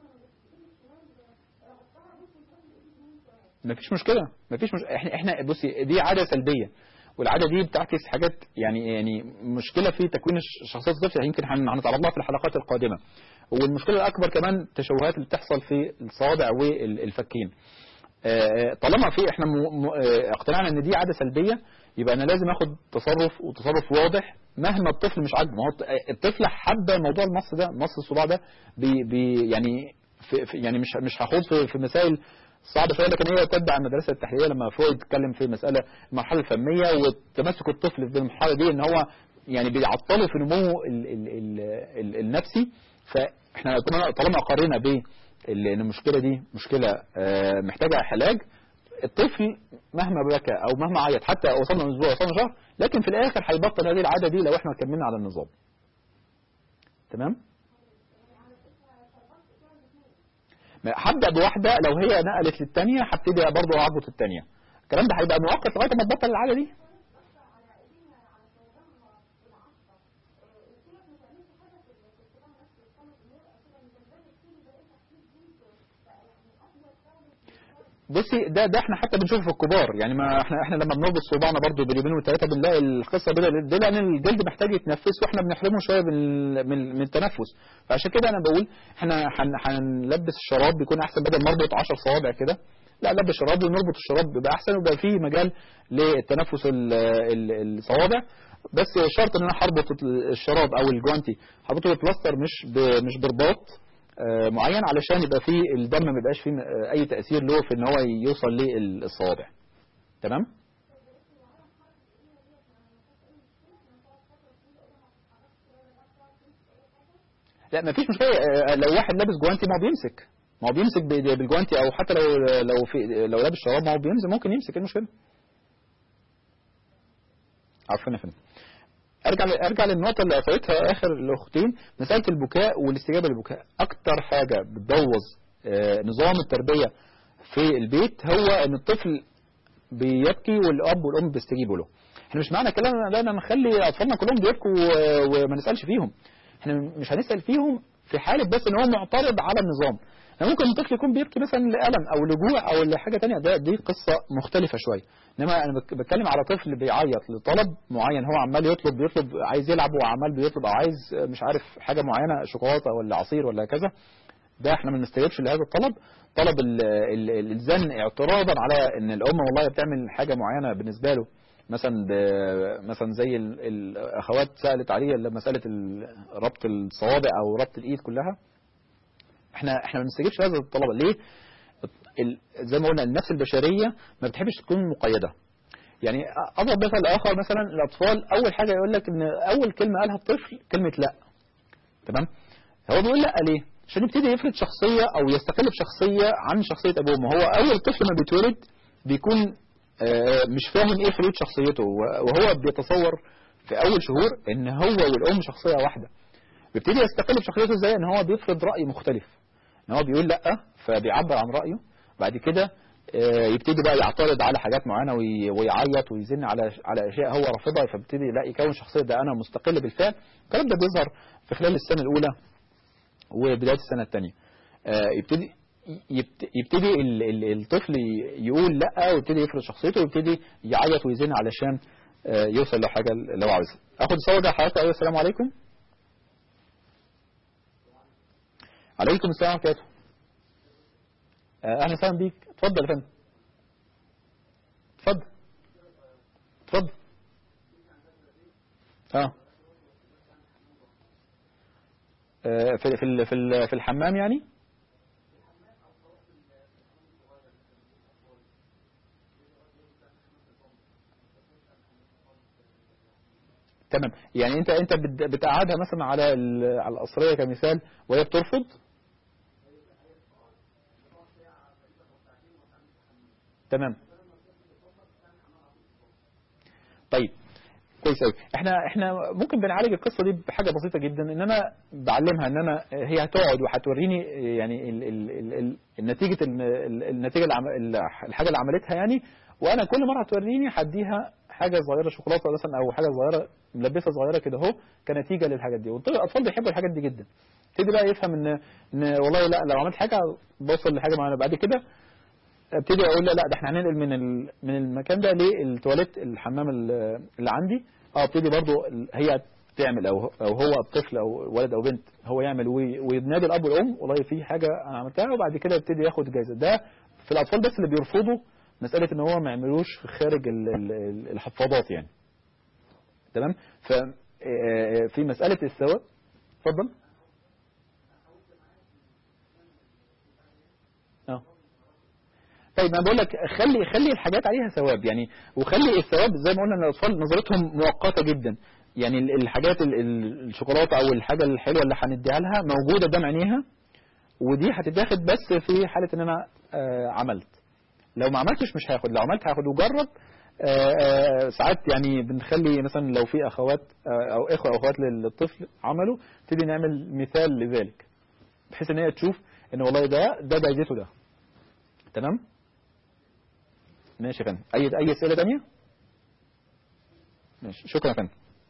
مفيش مشكلة مفيش مش... احنا احنا بصي دي عادة سلبية والعادة دي بتعكس حاجات يعني يعني مشكلة في تكوين الش- شخصية الطفل يمكن هن- هنتعرض لها في الحلقات القادمة والمشكلة الأكبر كمان التشوهات اللي بتحصل في الصوابع والفكين آه، طالما في احنا م... م... آه، اقتنعنا ان دي عادة سلبية يبقى انا لازم اخد تصرف وتصرف واضح مهما الطفل مش عاجبه ما هو الط- الطفل حب موضوع المص ده مص الصباع ده بي... بي... يعني في... في... يعني مش مش هخوض في... في مسائل صعبة شوية لكن هي تتبع المدرسة التحليلية لما فرويد اتكلم في مسألة المرحلة الفمية وتمسك الطفل في المرحلة دي ان هو يعني بيعطله في نموه ال... ال... ال... ال... النفسي فاحنا طالما- طالما قررنا ب ان المشكلة دي مشكلة آه، محتاجة علاج الطفل مهما بكى او مهما عيط حتى وصلنا من اسبوع وصلنا شهر لكن في الاخر هيبطل هذه العاده دي لو احنا كملنا على النظام تمام ما- هبدا بواحده لو هي نقلت للثانيه هبتدي برضه اعبط الثانيه الكلام ده هيبقى مؤقت لغايه ما تبطل العاده دي بصي ده ده احنا حتى بنشوفه في الكبار يعني ما احنا احنا لما بنربط صباعنا برضو باليومين والثلاثه بنلاقي القصه بدأ ده لان الجلد محتاج يتنفس واحنا بنحرمه شويه من من, من التنفس فعشان كده انا بقول احنا هن- هنلبس الشراب بيكون احسن بدل ما اربط 10 صوابع كده لا لبس شراب ونربط الشراب بيبقى احسن ويبقى فيه مجال للتنفس ال- ال- الصوابع بس شرط ان انا هربط الشراب او الجوانتي هربطه ببلاستر مش ب- مش برباط آه، معين علشان يبقى فيه الدم ما يبقاش فيه آه، اي تأثير له في ان هو يوصل للصوابع تمام لا ما فيش مشكله آه، لو واحد لابس جوانتي ما هو بيمسك ما هو بيمسك بإيديه بالجوانتي او حتى لو لو في لو لابس شراب ما هو بيمسك ممكن يمسك ايه المشكله عارفين يا فندم ارجع ل- ارجع للنقطه اللي اثرتها اخر الاختين مساله البكاء والاستجابه للبكاء اكتر حاجه بتبوظ آه، نظام التربيه في البيت هو ان الطفل بيبكي والاب والام بيستجيبوا له احنا مش معنى كلامنا ده ان نخلي اطفالنا كلهم بيبكوا و- وما نسالش فيهم احنا مش هنسال فيهم في حالة بس ان هو معترض على النظام يعني ممكن الطفل يكون بيبكي مثلا لألم او لجوع او لحاجة تانية ده دي قصة مختلفة شوية انما انا بك- بتكلم على طفل بيعيط لطلب معين هو عمال يطلب بيطلب عايز يلعب وعمال بيطلب او عايز مش عارف حاجة معينة شوكولاتة ولا عصير ولا كذا ده احنا ما بنستجيبش لهذا الطلب طلب ال- ال- ال- الزن اعتراضا على ان الام والله بتعمل حاجه معينه بالنسبه له مثلا ب- مثلا زي ال- الاخوات سالت عليه لما مساله ال- ربط الصوابع او ربط الايد كلها احنا احنا ما بنستجيبش لهذا الطلب ليه ال- زي ما قلنا النفس البشريه ما بتحبش تكون مقيده يعني اضرب مثل اخر مثلا الاطفال اول حاجه يقول لك ان اول كلمه قالها الطفل كلمه لا تمام هو بيقول لا ليه عشان يبتدي يفرض شخصية او يستقل بشخصية عن شخصية ابوه ما هو اول طفل ما بيتولد بيكون آه، مش فاهم ايه فروض شخصيته و- وهو بيتصور في اول شهور ان هو والام شخصية واحدة بيبتدي يستقل بشخصيته ازاي ان هو بيفرض رأي مختلف ان هو بيقول لا فبيعبر عن رأيه بعد كده آه، يبتدي بقى يعترض على حاجات معينة وي- ويعيط ويزن على على اشياء هو رافضها فبيبتدي لا يكون شخصية ده انا مستقل بالفعل الكلام ده بيظهر في خلال السنة الاولى وبداية السنة الثانية يبتدي يبت- يبتدي ال- ال- الطفل ي- يقول لا ويبتدي يفرض شخصيته ويبتدي يعيط ويزن علشان آه، يوصل لحاجة اللي هو عاوزها اخد الصور ده حضرتك ايوه السلام عليكم عليكم السلام ورحمة الله آه، اهلا وسهلا بيك اتفضل يا فندم اتفضل اتفضل اه آه، في في ال- في ال- في الحمام يعني تمام يعني انت انت بت- بتقعدها مثلا على ال- على القصريه كمثال وهي بترفض تمام طيب كويس قوي احنا احنا ممكن بنعالج القصه دي بحاجه بسيطه جدا ان انا بعلمها ان انا هي هتقعد وهتوريني يعني ال ال ال ال النتيجه ال- ال- النتيجه اللي عم- ال- الحاجه اللي عملتها يعني وانا كل مره هتوريني هديها حاجه صغيره شوكولاته مثلا او حاجه صغيره ملبسه صغيره كده اهو كنتيجه للحاجات دي والاطفال بيحبوا الحاجات دي جدا ابتدي بقى يفهم ان ان والله لا لو عملت حاجه بوصل لحاجه معينه بعد كده ابتدي اقول لا لا ده احنا هننقل من ال- من المكان ده للتواليت الحمام ال- اللي عندي اه ابتدي برضو ال- هي تعمل او او هو طفل او ولد او بنت هو يعمل وي- وينادي الاب والام والله في حاجه انا عملتها وبعد كده يبتدي ياخد جايزه ده في الاطفال بس اللي بيرفضوا مساله ان هو ما يعملوش في خارج ال- ال- الحفاضات يعني تمام ف آه، في مساله الثواب اتفضل اه طيب انا بقول لك خلي خلي الحاجات عليها ثواب يعني وخلي الثواب زي ما قلنا ان الاطفال نظرتهم مؤقته جدا يعني ال- الحاجات ال- ال- الشوكولاته او الحاجه الحلوه اللي هنديها لها موجوده قدام عينيها ودي هتتاخد بس في حاله ان انا آه، عملت لو ما عملتش مش هاخد لو عملت هاخد وجرب آه، آه، ساعات يعني بنخلي مثلا لو في اخوات آه، او اخوه او اخوات للطفل عملوا نبتدي نعمل مثال لذلك بحيث ان هي تشوف ان والله ده ده جايزته ده تمام ماشي يا فندم اي اي اسئله ثانيه ماشي شكرا يا فندم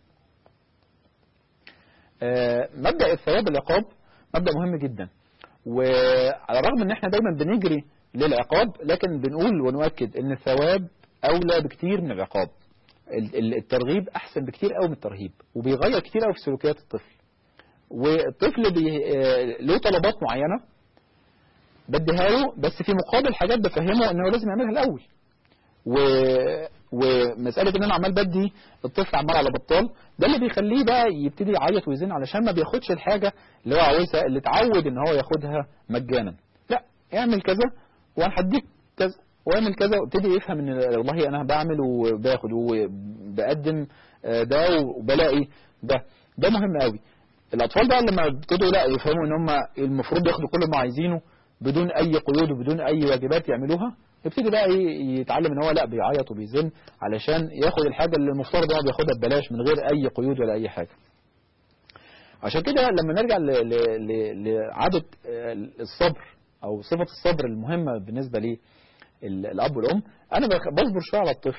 آه، مبدا الثواب العقاب مبدا مهم جدا وعلى الرغم ان احنا دايما بنجري للعقاب لكن بنقول ونؤكد ان الثواب اولى بكتير من العقاب ال- ال- الترغيب احسن بكتير قوي من الترهيب وبيغير كتير قوي في سلوكيات الطفل والطفل بي... آه، له طلبات معينه بديها له بس في مقابل حاجات بفهمه انه لازم يعملها الاول و... ومسألة ان انا عمال بدي الطفل عمال على بطال ده اللي بيخليه بقى يبتدي يعيط ويزن علشان ما بياخدش الحاجة اللي هو عاوزها اللي اتعود ان هو ياخدها مجانا لا اعمل كذا وانا هديك كذا واعمل كذا وابتدي يفهم ان والله انا بعمل وباخد وبقدم آه، ده وبلاقي ده ده مهم قوي الاطفال بقى لما ابتدوا لا يفهموا ان هم المفروض ياخدوا كل ما عايزينه بدون اي قيود وبدون اي واجبات يعملوها يبتدي بقى ي- يتعلم ان هو لا بيعيط وبيزن علشان ياخد الحاجه اللي المفترض هو بياخدها ببلاش من غير اي قيود ولا اي حاجه عشان كده لما نرجع ل- ل- ل- لعادة آه، الصبر أو صفة الصبر المهمة بالنسبة لي ال- الأب والأم أنا بخ- بصبر شوية على الطفل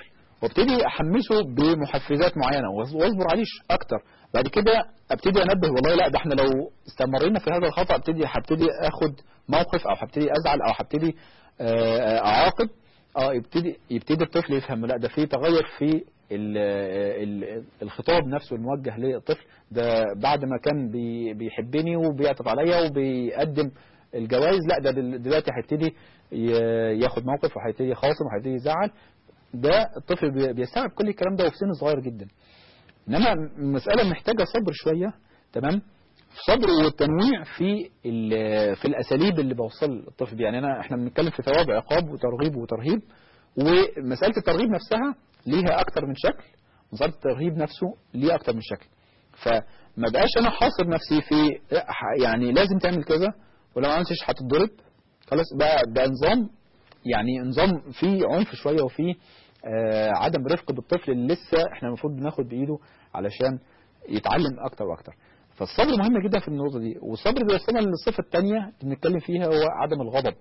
وابتدي احمسه بمحفزات معينه واصبر عليه اكتر بعد كده ابتدي انبه والله لا ده احنا لو استمرينا في هذا الخطا ابتدي هبتدي اخد موقف او هبتدي ازعل او هبتدي آه، اعاقب اه يبتدي يبتدي الطفل يفهم لا ده في تغير في ال ال الخطاب نفسه الموجه للطفل ده بعد ما كان بي بيحبني وبيعطف عليا وبيقدم الجوائز لا ده دل- دلوقتي هيبتدي ي- ياخد موقف وهيبتدي يخاصم وهيبتدي يزعل ده الطفل بي- بيستوعب كل الكلام ده وفي سن صغير جدا انما المساله محتاجه صبر شويه تمام صبر والتنويع في ال- في الاساليب اللي بوصل الطفل بيها يعني انا احنا بنتكلم في ثواب عقاب وترغيب وترهيب ومساله الترغيب نفسها ليها اكتر من شكل مساله الترهيب نفسه ليه اكتر من شكل فما بقاش انا حاصر نفسي في لا، ح- يعني لازم تعمل كذا ولو ما عملتش هتتضرب خلاص بقى ده نظام يعني نظام فيه عنف شويه وفيه آه عدم رفق بالطفل اللي لسه احنا المفروض بناخد بايده علشان يتعلم اكتر واكتر فالصبر مهم جدا في النقطه دي والصبر بيوصلنا للصفه الثانيه اللي بنتكلم فيها هو عدم الغضب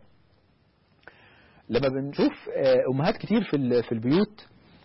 لما بنشوف آه، امهات كتير في ال- في البيوت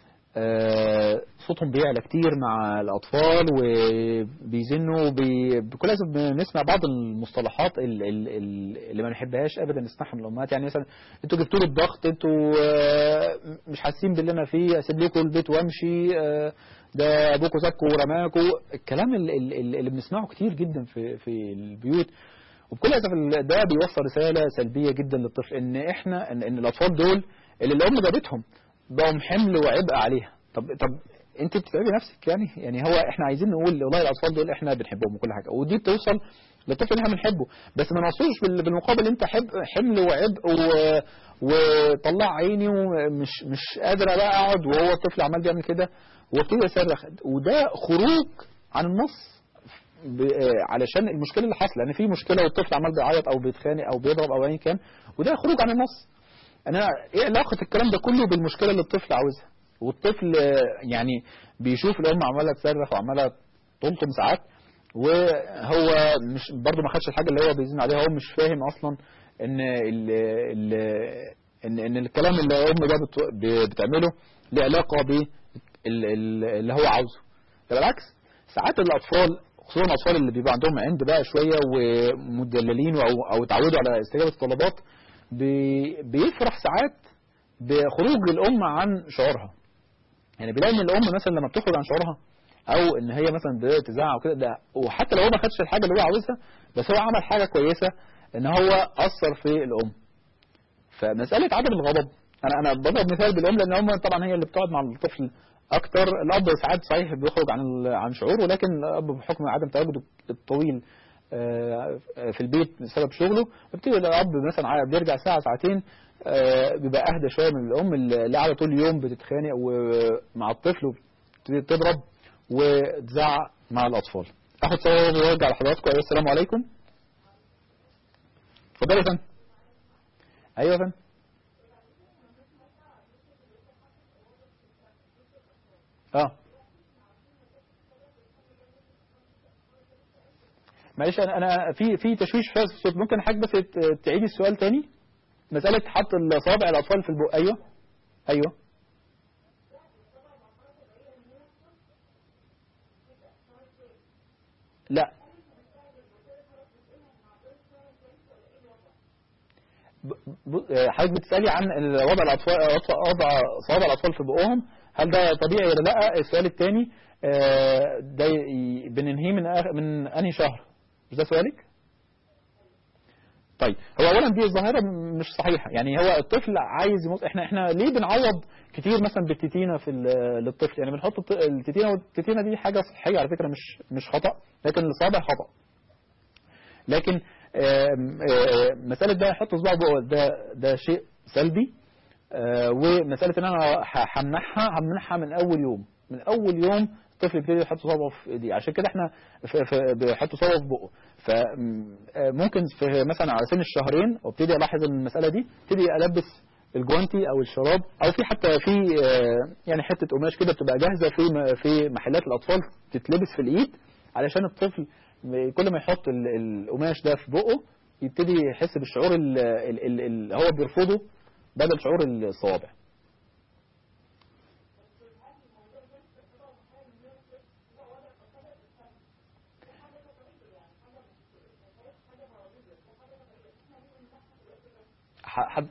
آه، صوتهم بيعلى كتير مع الأطفال وبيزنوا وبي... بكل أسف بنسمع بعض المصطلحات ال- ال- ال- اللي ما نحبهاش أبدا نسمعها من الأمهات يعني مثلا أنتوا جبتوا لي الضغط أنتوا آه، مش حاسين باللي أنا فيه أسيب لكم البيت وأمشي آه، ده أبوكوا سابكوا ورماكوا الكلام ال- ال- ال- اللي بنسمعه كتير جدا في في البيوت وبكل اسف ال- ده بيوصل رساله سلبيه جدا للطفل ان احنا ان, إن الاطفال دول اللي الام جابتهم بقوا حمل وعبء عليها طب طب انت بتتعبي نفسك يعني يعني هو احنا عايزين نقول والله الاطفال دول احنا بنحبهم وكل حاجه ودي بتوصل للطفل اللي احنا بنحبه بس ما نوصلش بال- بالمقابل انت حب حمل وعبء و... وطلع عيني ومش مش قادر بقى اقعد وهو الطفل عمال بيعمل كده وابتدي يصرخ وده خروج عن النص ب- آه، علشان المشكله اللي حاصله يعني في مشكله والطفل عمال بيعيط او بيتخانق او بيضرب او ايا كان وده خروج عن النص انا ايه علاقه الكلام ده كله بالمشكله اللي الطفل عاوزها والطفل آه، يعني بيشوف الام عماله تصرخ وعماله تلطم ساعات وهو مش برضه ما خدش الحاجه اللي هو بيزن عليها هو مش فاهم اصلا ان ال ال ان ان الكلام اللي الام ده بت- بتعمله له علاقه ب اللي هو عاوزه ده بالعكس ساعات الاطفال خصوصا الاطفال اللي بيبقى عندهم عند بقى شويه ومدللين او او اتعودوا على استجابه الطلبات بي- بيفرح ساعات بخروج الام عن شعورها يعني بيلاقي ان الام مثلا لما بتخرج عن شعورها او ان هي مثلا بتزعق وكده ده وحتى لو هو ما خدش الحاجه اللي هو عاوزها بس هو عمل حاجه كويسه ان هو اثر في الام فمساله عدم الغضب انا انا بضرب مثال بالام لان هم طبعا هي اللي بتقعد مع الطفل اكتر الاب ساعات صحيح بيخرج عن ال- عن شعوره ولكن الاب بحكم عدم تواجده الطويل آه، في البيت بسبب شغله بيبتدي الاب مثلا عا- بيرجع ساعه ساعتين آه، بيبقى اهدى شويه من الام اللي قاعده طول اليوم بتتخانق ومع الطفل وبتبتدي تضرب وتزعق مع الاطفال اخد صور وارجع لحضراتكم أيوة، السلام عليكم اتفضلي يا فندم ايوه يا فندم اه معلش انا انا في في تشويش في الصوت ممكن حضرتك بس ت- تعيدي السؤال تاني مساله حط الاصابع الاطفال في البق ايوه ايوه لا ب- ب- حضرتك بتسالي عن وضع الاطفال وضع صوابع الاطفال في بقهم هل ده طبيعي ولا لا السؤال الثاني ده ي- بننهيه من آخر من انهي شهر مش ده سؤالك طيب هو اولا دي ظاهره م- مش صحيحه يعني هو الطفل عايز يموت احنا احنا ليه بنعوض كتير مثلا بالتتينه في ال- للطفل يعني بنحط الط- التتينه والتتينه دي حاجه صحيه على فكره مش مش خطا لكن الصابع خطا لكن آم، آه، مسألة بقى يحط صباعه جوه ده ده شيء سلبي آه، ومسألة ان انا ه- همنحها همنحها من اول يوم من اول يوم الطفل يبتدي يحط صبعه في ايديه عشان كده احنا في في بيحط صبعه في بقه فممكن في مثلا على سن الشهرين وابتدي الاحظ ان المسألة دي ابتدي البس الجوانتي او الشراب او في حتى في آه، يعني حته قماش كده بتبقى جاهزه في م- في محلات الاطفال تتلبس في الايد علشان الطفل كل ما يحط ال- القماش ده في بقه يبتدي يحس بالشعور ال- ال- ال- اللي هو بيرفضه بدل شعور الصوابع ح- حد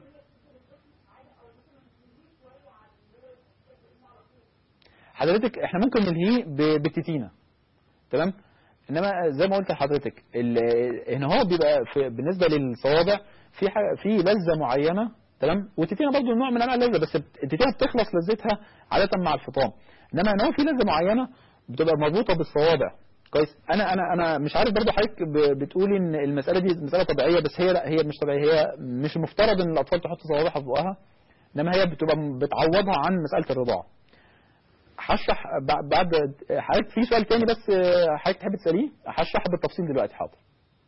حضرتك احنا ممكن نلهيه ب- بالتتينة تمام انما زي ما قلت لحضرتك ال- هنا هو بيبقى في بالنسبه للصوابع في حاجة في لذه معينه تمام والتتينه برضه نوع من انواع اللذه بس التتينه بتخلص لذتها عاده مع الفطام انما هنا هو في لذه معينه بتبقى مربوطه بالصوابع كويس انا انا انا مش عارف برضه حضرتك ب- بتقولي ان المساله دي مساله طبيعيه بس هي لا هي مش طبيعيه هي مش المفترض ان الاطفال تحط صوابعها في بقها انما هي بتبقى بتعوضها عن مساله الرضاعه هشرح بع- بعد حضرتك في سؤال تاني بس آه، حضرتك تحب تساليه هشرحه بالتفصيل دلوقتي حاضر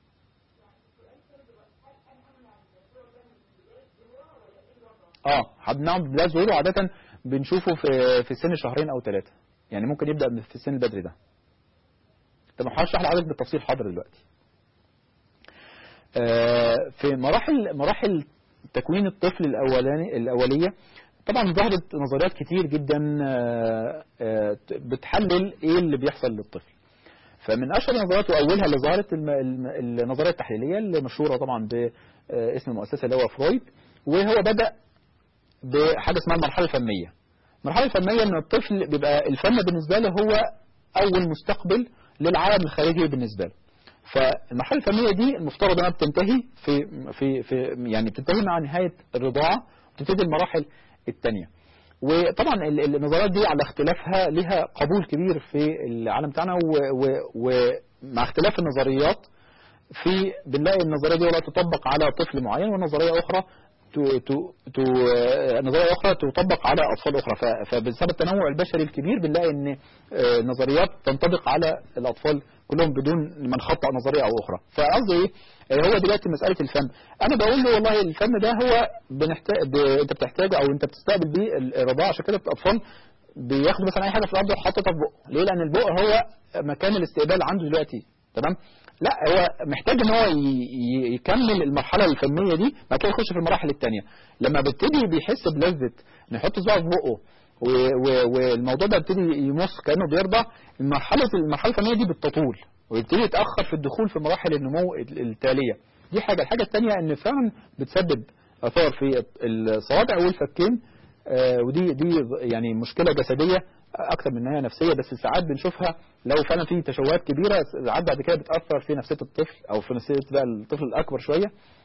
اه هنعمل بلا ظهور وعادة بنشوفه في في سن شهرين او ثلاثة يعني ممكن يبدأ من- في السن البدري ده طب هشرح لحضرتك بالتفصيل حاضر دلوقتي آه، في مراحل مراحل تكوين الطفل الاولاني الاوليه طبعا ظهرت نظريات كتير جدا آه، آه، بتحلل ايه اللي بيحصل للطفل فمن اشهر النظريات واولها اللي ظهرت الم- الم- النظريه التحليليه اللي مشهوره طبعا باسم المؤسسه اللي هو فرويد وهو بدا بحاجه اسمها المرحله الفميه المرحله الفميه ان الطفل بيبقى الفم بالنسبه له هو اول مستقبل للعالم الخارجي بالنسبه له فالمرحله الفميه دي المفترض انها بتنتهي في في في يعني بتنتهي مع نهايه الرضاعه وتبتدي المراحل الثانيه وطبعا ال- النظريات دي على اختلافها لها قبول كبير في العالم بتاعنا و- و- ومع اختلاف النظريات في بنلاقي النظريه دي ولا تطبق على طفل معين ونظريه اخرى ت- ت- ت- آه، نظريه اخرى تطبق على اطفال اخرى ف- فبسبب التنوع البشري الكبير بنلاقي ان آه، نظريات تنطبق على الاطفال كلهم بدون ما نخطئ نظريه او اخرى فقصدي ايه آه، هو دلوقتي مساله الفم انا بقول له والله الفم ده هو بنحتاج ب... انت بتحتاجه او انت بتستقبل بيه الرضاعه عشان كده الاطفال بياخدوا مثلا اي حاجه في الارض وحاططها في بقه ليه لان البق هو مكان الاستقبال عنده دلوقتي تمام لا هو محتاج ان هو ي- ي- يكمل المرحله الفميه دي بعد كده يخش في المراحل الثانيه لما بيبتدي بيحس بلذه ان يحط صباعه في بقه و- و- والموضوع ده يبتدي يمص كانه بيرضع المرحله المرحله الفميه دي بتطول ويبتدي يتاخر في الدخول في مراحل النمو ال- التاليه دي حاجه الحاجه الثانيه ان فعلا بتسبب اثار في الصوابع والفكين آه، ودي دي يعني مشكله جسديه اكثر من انها نفسيه بس ساعات بنشوفها لو فعلا في تشوهات كبيره ساعات بعد كده بتاثر في نفسيه الطفل او في نفسيه بقى الطفل الاكبر شويه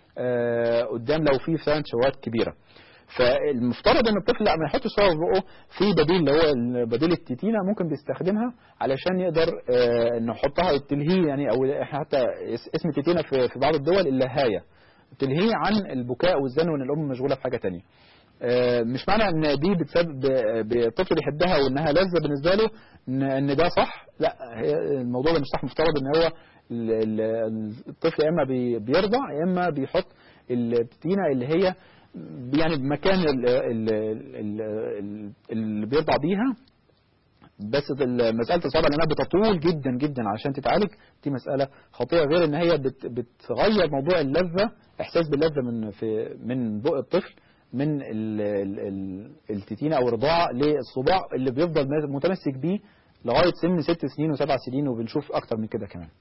آه، قدام لو في فعلا تشوهات كبيره فالمفترض ان الطفل لا ما يحطش صور في بقه في بديل اللي هو بديل التتينه ممكن بيستخدمها علشان يقدر آه، انه يحطها تلهيه يعني او احنا حتى اس- اسم التتينه في في بعض الدول اللهايه تلهيه عن البكاء والزن وان الام مشغوله في حاجه تانية آه، مش معنى ان دي بتسبب ب- الطفل بيحبها وانها لذه بالنسبه له ان ان ده صح لا هي الموضوع ده مش صح مفترض ان هو ال- ال- الطفل يا اما بي- بيرضع يا اما بيحط التتينه اللي هي يعني بمكان ال- ال- ال- ال- اللي بيرضع بيها بس ال- مسألة الصابع لأنها بتطول جدا جدا عشان تتعالج دي مسألة خطيرة غير إن هي بت بتغير موضوع اللذة إحساس باللذة من في من بق الطفل من ال ال ال التتينة أو الرضاعة للصباع اللي بيفضل متمسك بيه لغاية سن ست سنين وسبع سنين وبنشوف أكتر من كده كمان.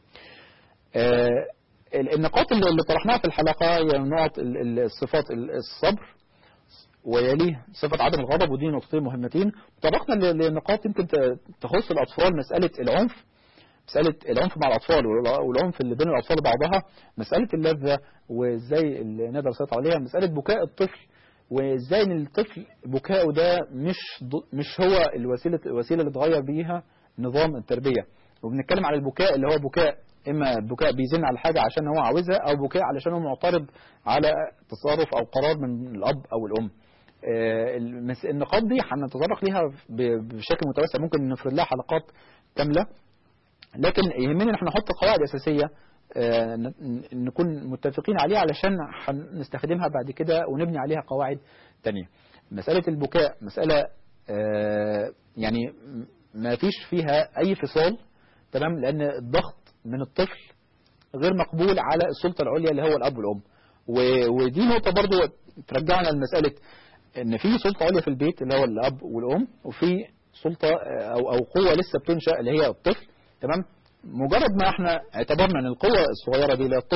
آه، ال- النقاط اللي اللي طرحناها في الحلقة هي نقط ال- ال- الصفات ال- الصبر ويليه صفة عدم الغضب ودي نقطتين مهمتين طرقنا ل- لنقاط يمكن ت- تخص الأطفال مسألة العنف مسألة العنف مع الأطفال والع- والعنف اللي بين الأطفال وبعضها مسألة اللذة وإزاي اللي نقدر نسيطر عليها مسألة بكاء الطفل وإزاي إن الطفل بكاؤه ده مش ض- مش هو الوسيلة الوسيلة اللي اتغير بيها نظام التربية وبنتكلم على البكاء اللي هو بكاء إما بكاء بيزن على حاجة عشان هو عاوزها أو بكاء علشان هو معترض على تصرف أو قرار من الأب أو الأم آه، المس- النقاط دي هنتطرق ليها ب- بشكل متوسع ممكن نفرد لها حلقات كاملة لكن يهمنا ان احنا نحط قواعد اساسيه آه، ن- ن- نكون متفقين عليها علشان هنستخدمها بعد كده ونبني عليها قواعد تانية مسألة البكاء مسألة آه، يعني م- ما فيش فيها أي فصال تمام لأن الضغط من الطفل غير مقبول على السلطة العليا اللي هو الأب والأم و- ودي نقطة برضو ترجعنا لمسألة ان في سلطة عليا في البيت اللي هو الاب والام وفي سلطة آه، او او قوة لسه بتنشأ اللي هي الطفل تمام مجرد ما احنا اعتبرنا ان القوة الصغيرة دي اللي هي الطفل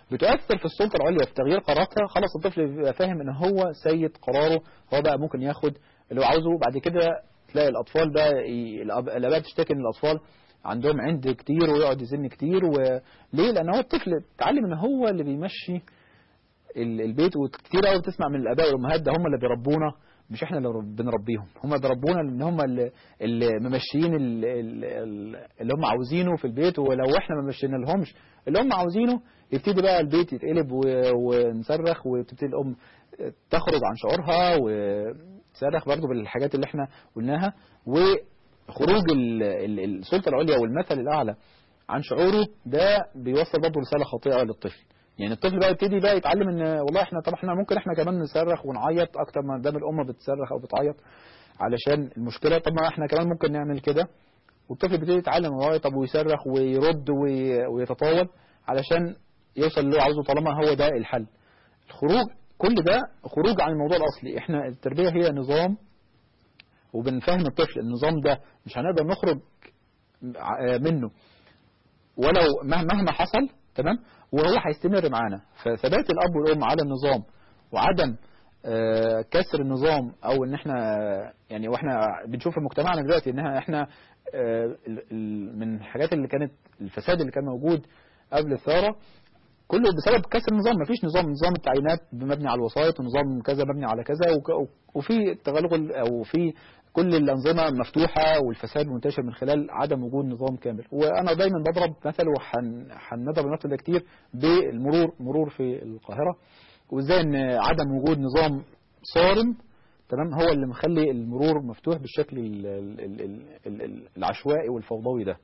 بتؤثر في السلطة العليا في تغيير قراراتها خلاص الطفل بيبقى فاهم ان هو سيد قراره هو بقى ممكن ياخد اللي هو عاوزه بعد كده تلاقي الاطفال بقى ي- الأب- الاباء تشتكي ان الاطفال عندهم عند كتير ويقعد يزن كتير وليه لان هو الطفل اتعلم ان هو اللي بيمشي ال- البيت وكتير قوي بتسمع من الاباء والامهات ده هم اللي بيربونا مش احنا اللي رب- بنربيهم هم بيربونا لان هم اللي, اللي ممشيين ال- ال- ال- اللي هم عاوزينه في البيت ولو احنا ما مشينا لهمش اللي هم عاوزينه يبتدي بقى البيت يتقلب و- ونصرخ وتبتدي الام تخرج عن شعورها وتصرخ برضو بالحاجات اللي احنا قلناها وخروج ال- ال- السلطه العليا والمثل الاعلى عن شعوره ده بيوصل برضه رساله خاطئه للطفل يعني الطفل بقى يبتدي بقى يتعلم ان والله احنا طب احنا ممكن احنا كمان نصرخ ونعيط اكتر ما دام الام بتصرخ او بتعيط علشان المشكله طب ما احنا كمان ممكن نعمل كده والطفل بيبتدي يتعلم هو يعيط طب ويصرخ ويرد وي- ويتطاول علشان يوصل اللي هو عاوزه طالما هو ده الحل الخروج كل ده خروج عن الموضوع الاصلي احنا التربيه هي نظام وبنفهم الطفل النظام ده مش هنقدر نخرج ع- منه ولو مه- مهما حصل تمام وهو هيستمر معانا فثبات الاب والام على النظام وعدم آه، كسر النظام او ان احنا يعني واحنا بنشوف في مجتمعنا دلوقتي انها احنا آه، ال- ال- من الحاجات اللي كانت الفساد اللي كان موجود قبل الثوره كله بسبب كسر النظام مفيش نظام نظام التعيينات مبني على الوسائط ونظام كذا مبني على كذا وك- وفي تغلغل او في كل الأنظمة مفتوحة والفساد منتشر من خلال عدم وجود نظام كامل وأنا دايما بضرب مثل وهنضرب المثل ده كتير بالمرور مرور في القاهرة وازاي ان عدم وجود نظام صارم تمام هو اللي مخلي المرور مفتوح بالشكل ال- ال- ال- ال- ال- العشوائي والفوضوي ده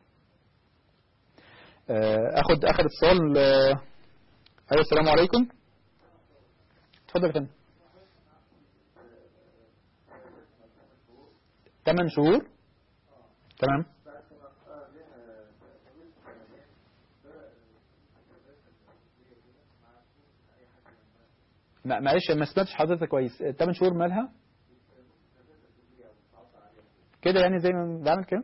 آه، اخد اخر اتصال آه، ايوه السلام عليكم اتفضل يا فندم 8 شهور تمام ما- معلش ما سمعتش حضرتك كويس 8 شهور مالها كده يعني زي ما بعمل كده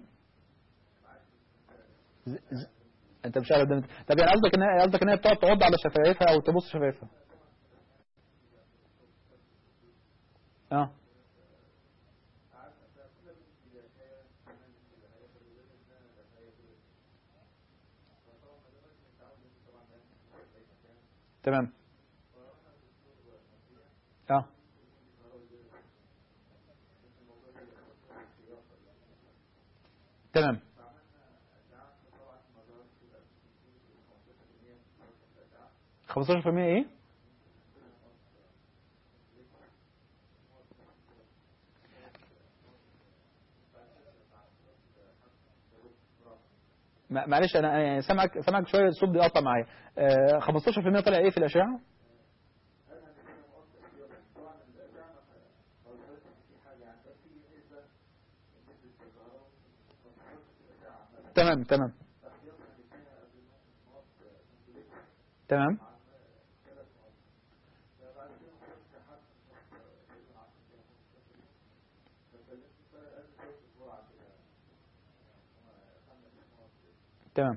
ز- ز- انت مش عارف ده طب يعني قصدك ان هي قصدك ان هي بتقعد تعض على شفايفها او تبص شفايفها اه تمام اه تمام خمستاشر في المية ايه ما- معلش انا يعني سامعك سامعك شويه الصوت بيقطع معايا آه، 15% طلع ايه في الاشعه تمام تمام تمام تمام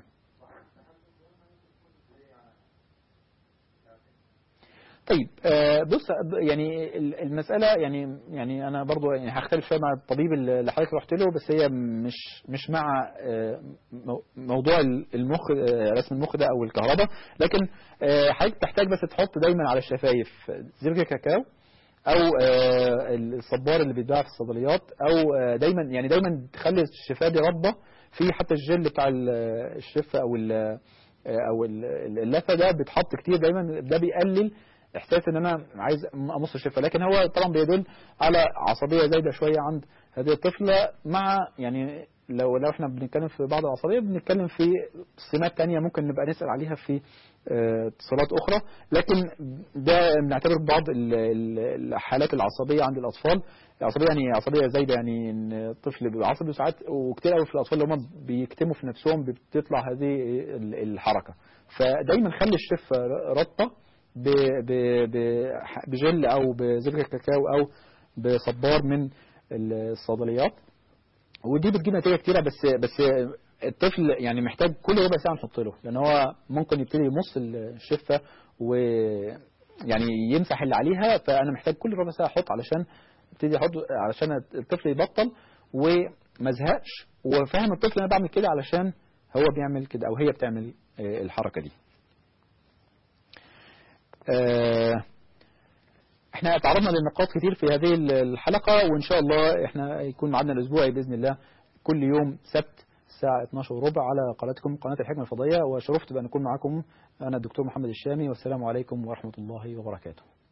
طيب آه، بص يعني ال- المسألة يعني يعني أنا برضو يعني هختلف شوية مع الطبيب اللي حضرتك رحت له بس هي مش مش مع آه، مو- موضوع المخ آه، رسم المخ ده أو الكهرباء لكن آه، حضرتك تحتاج بس تحط دايما على الشفايف زبدة كاكاو او آه، الصبار اللي بيتباع في الصيدليات او آه، دايما يعني دايما تخلي الشفاه دي رطبه في حتى الجل بتاع ال- الشفه او ال- او ال- اللثه ده بيتحط كتير دايما ده بيقلل احساس ان انا عايز امص الشفه لكن هو طبعا بيدل على عصبيه زايده شويه عند هذه الطفله مع يعني لو لو احنا بنتكلم في بعض العصبيه بنتكلم في سمات تانية ممكن نبقى نسال عليها في آه، اتصالات اخرى لكن ده بنعتبر بعض ال- ال- الحالات العصبيه عند الاطفال العصبيه يعني عصبيه زايده يعني ان الطفل بيبقى عصبي وساعات وكتير قوي في الاطفال اللي هم بيكتموا في نفسهم بتطلع هذه ال- الحركه فدايما خلي الشفه رطه ب- ب- ب- بجل او بزبده كاكاو او بصبار من الصيدليات ودي بتجيب نتيجه كتيره بس بس الطفل يعني محتاج كل ربع ساعة نحط له لأن هو ممكن يبتدي يمص الشفة ويعني يمسح اللي عليها فأنا محتاج كل ربع ساعة أحط علشان ابتدي أحط علشان الطفل يبطل وما زهقش وفهم الطفل أنا بعمل كده علشان هو بيعمل كده أو هي بتعمل آه، الحركة دي آه، احنا تعرضنا لنقاط كتير في هذه الحلقة وإن شاء الله احنا يكون معنا الأسبوع بإذن الله كل يوم سبت الساعة 12 وربع على قناتكم قناة الحكمة الفضائية وشرفت بأن أكون معكم أنا الدكتور محمد الشامي والسلام عليكم ورحمة الله وبركاته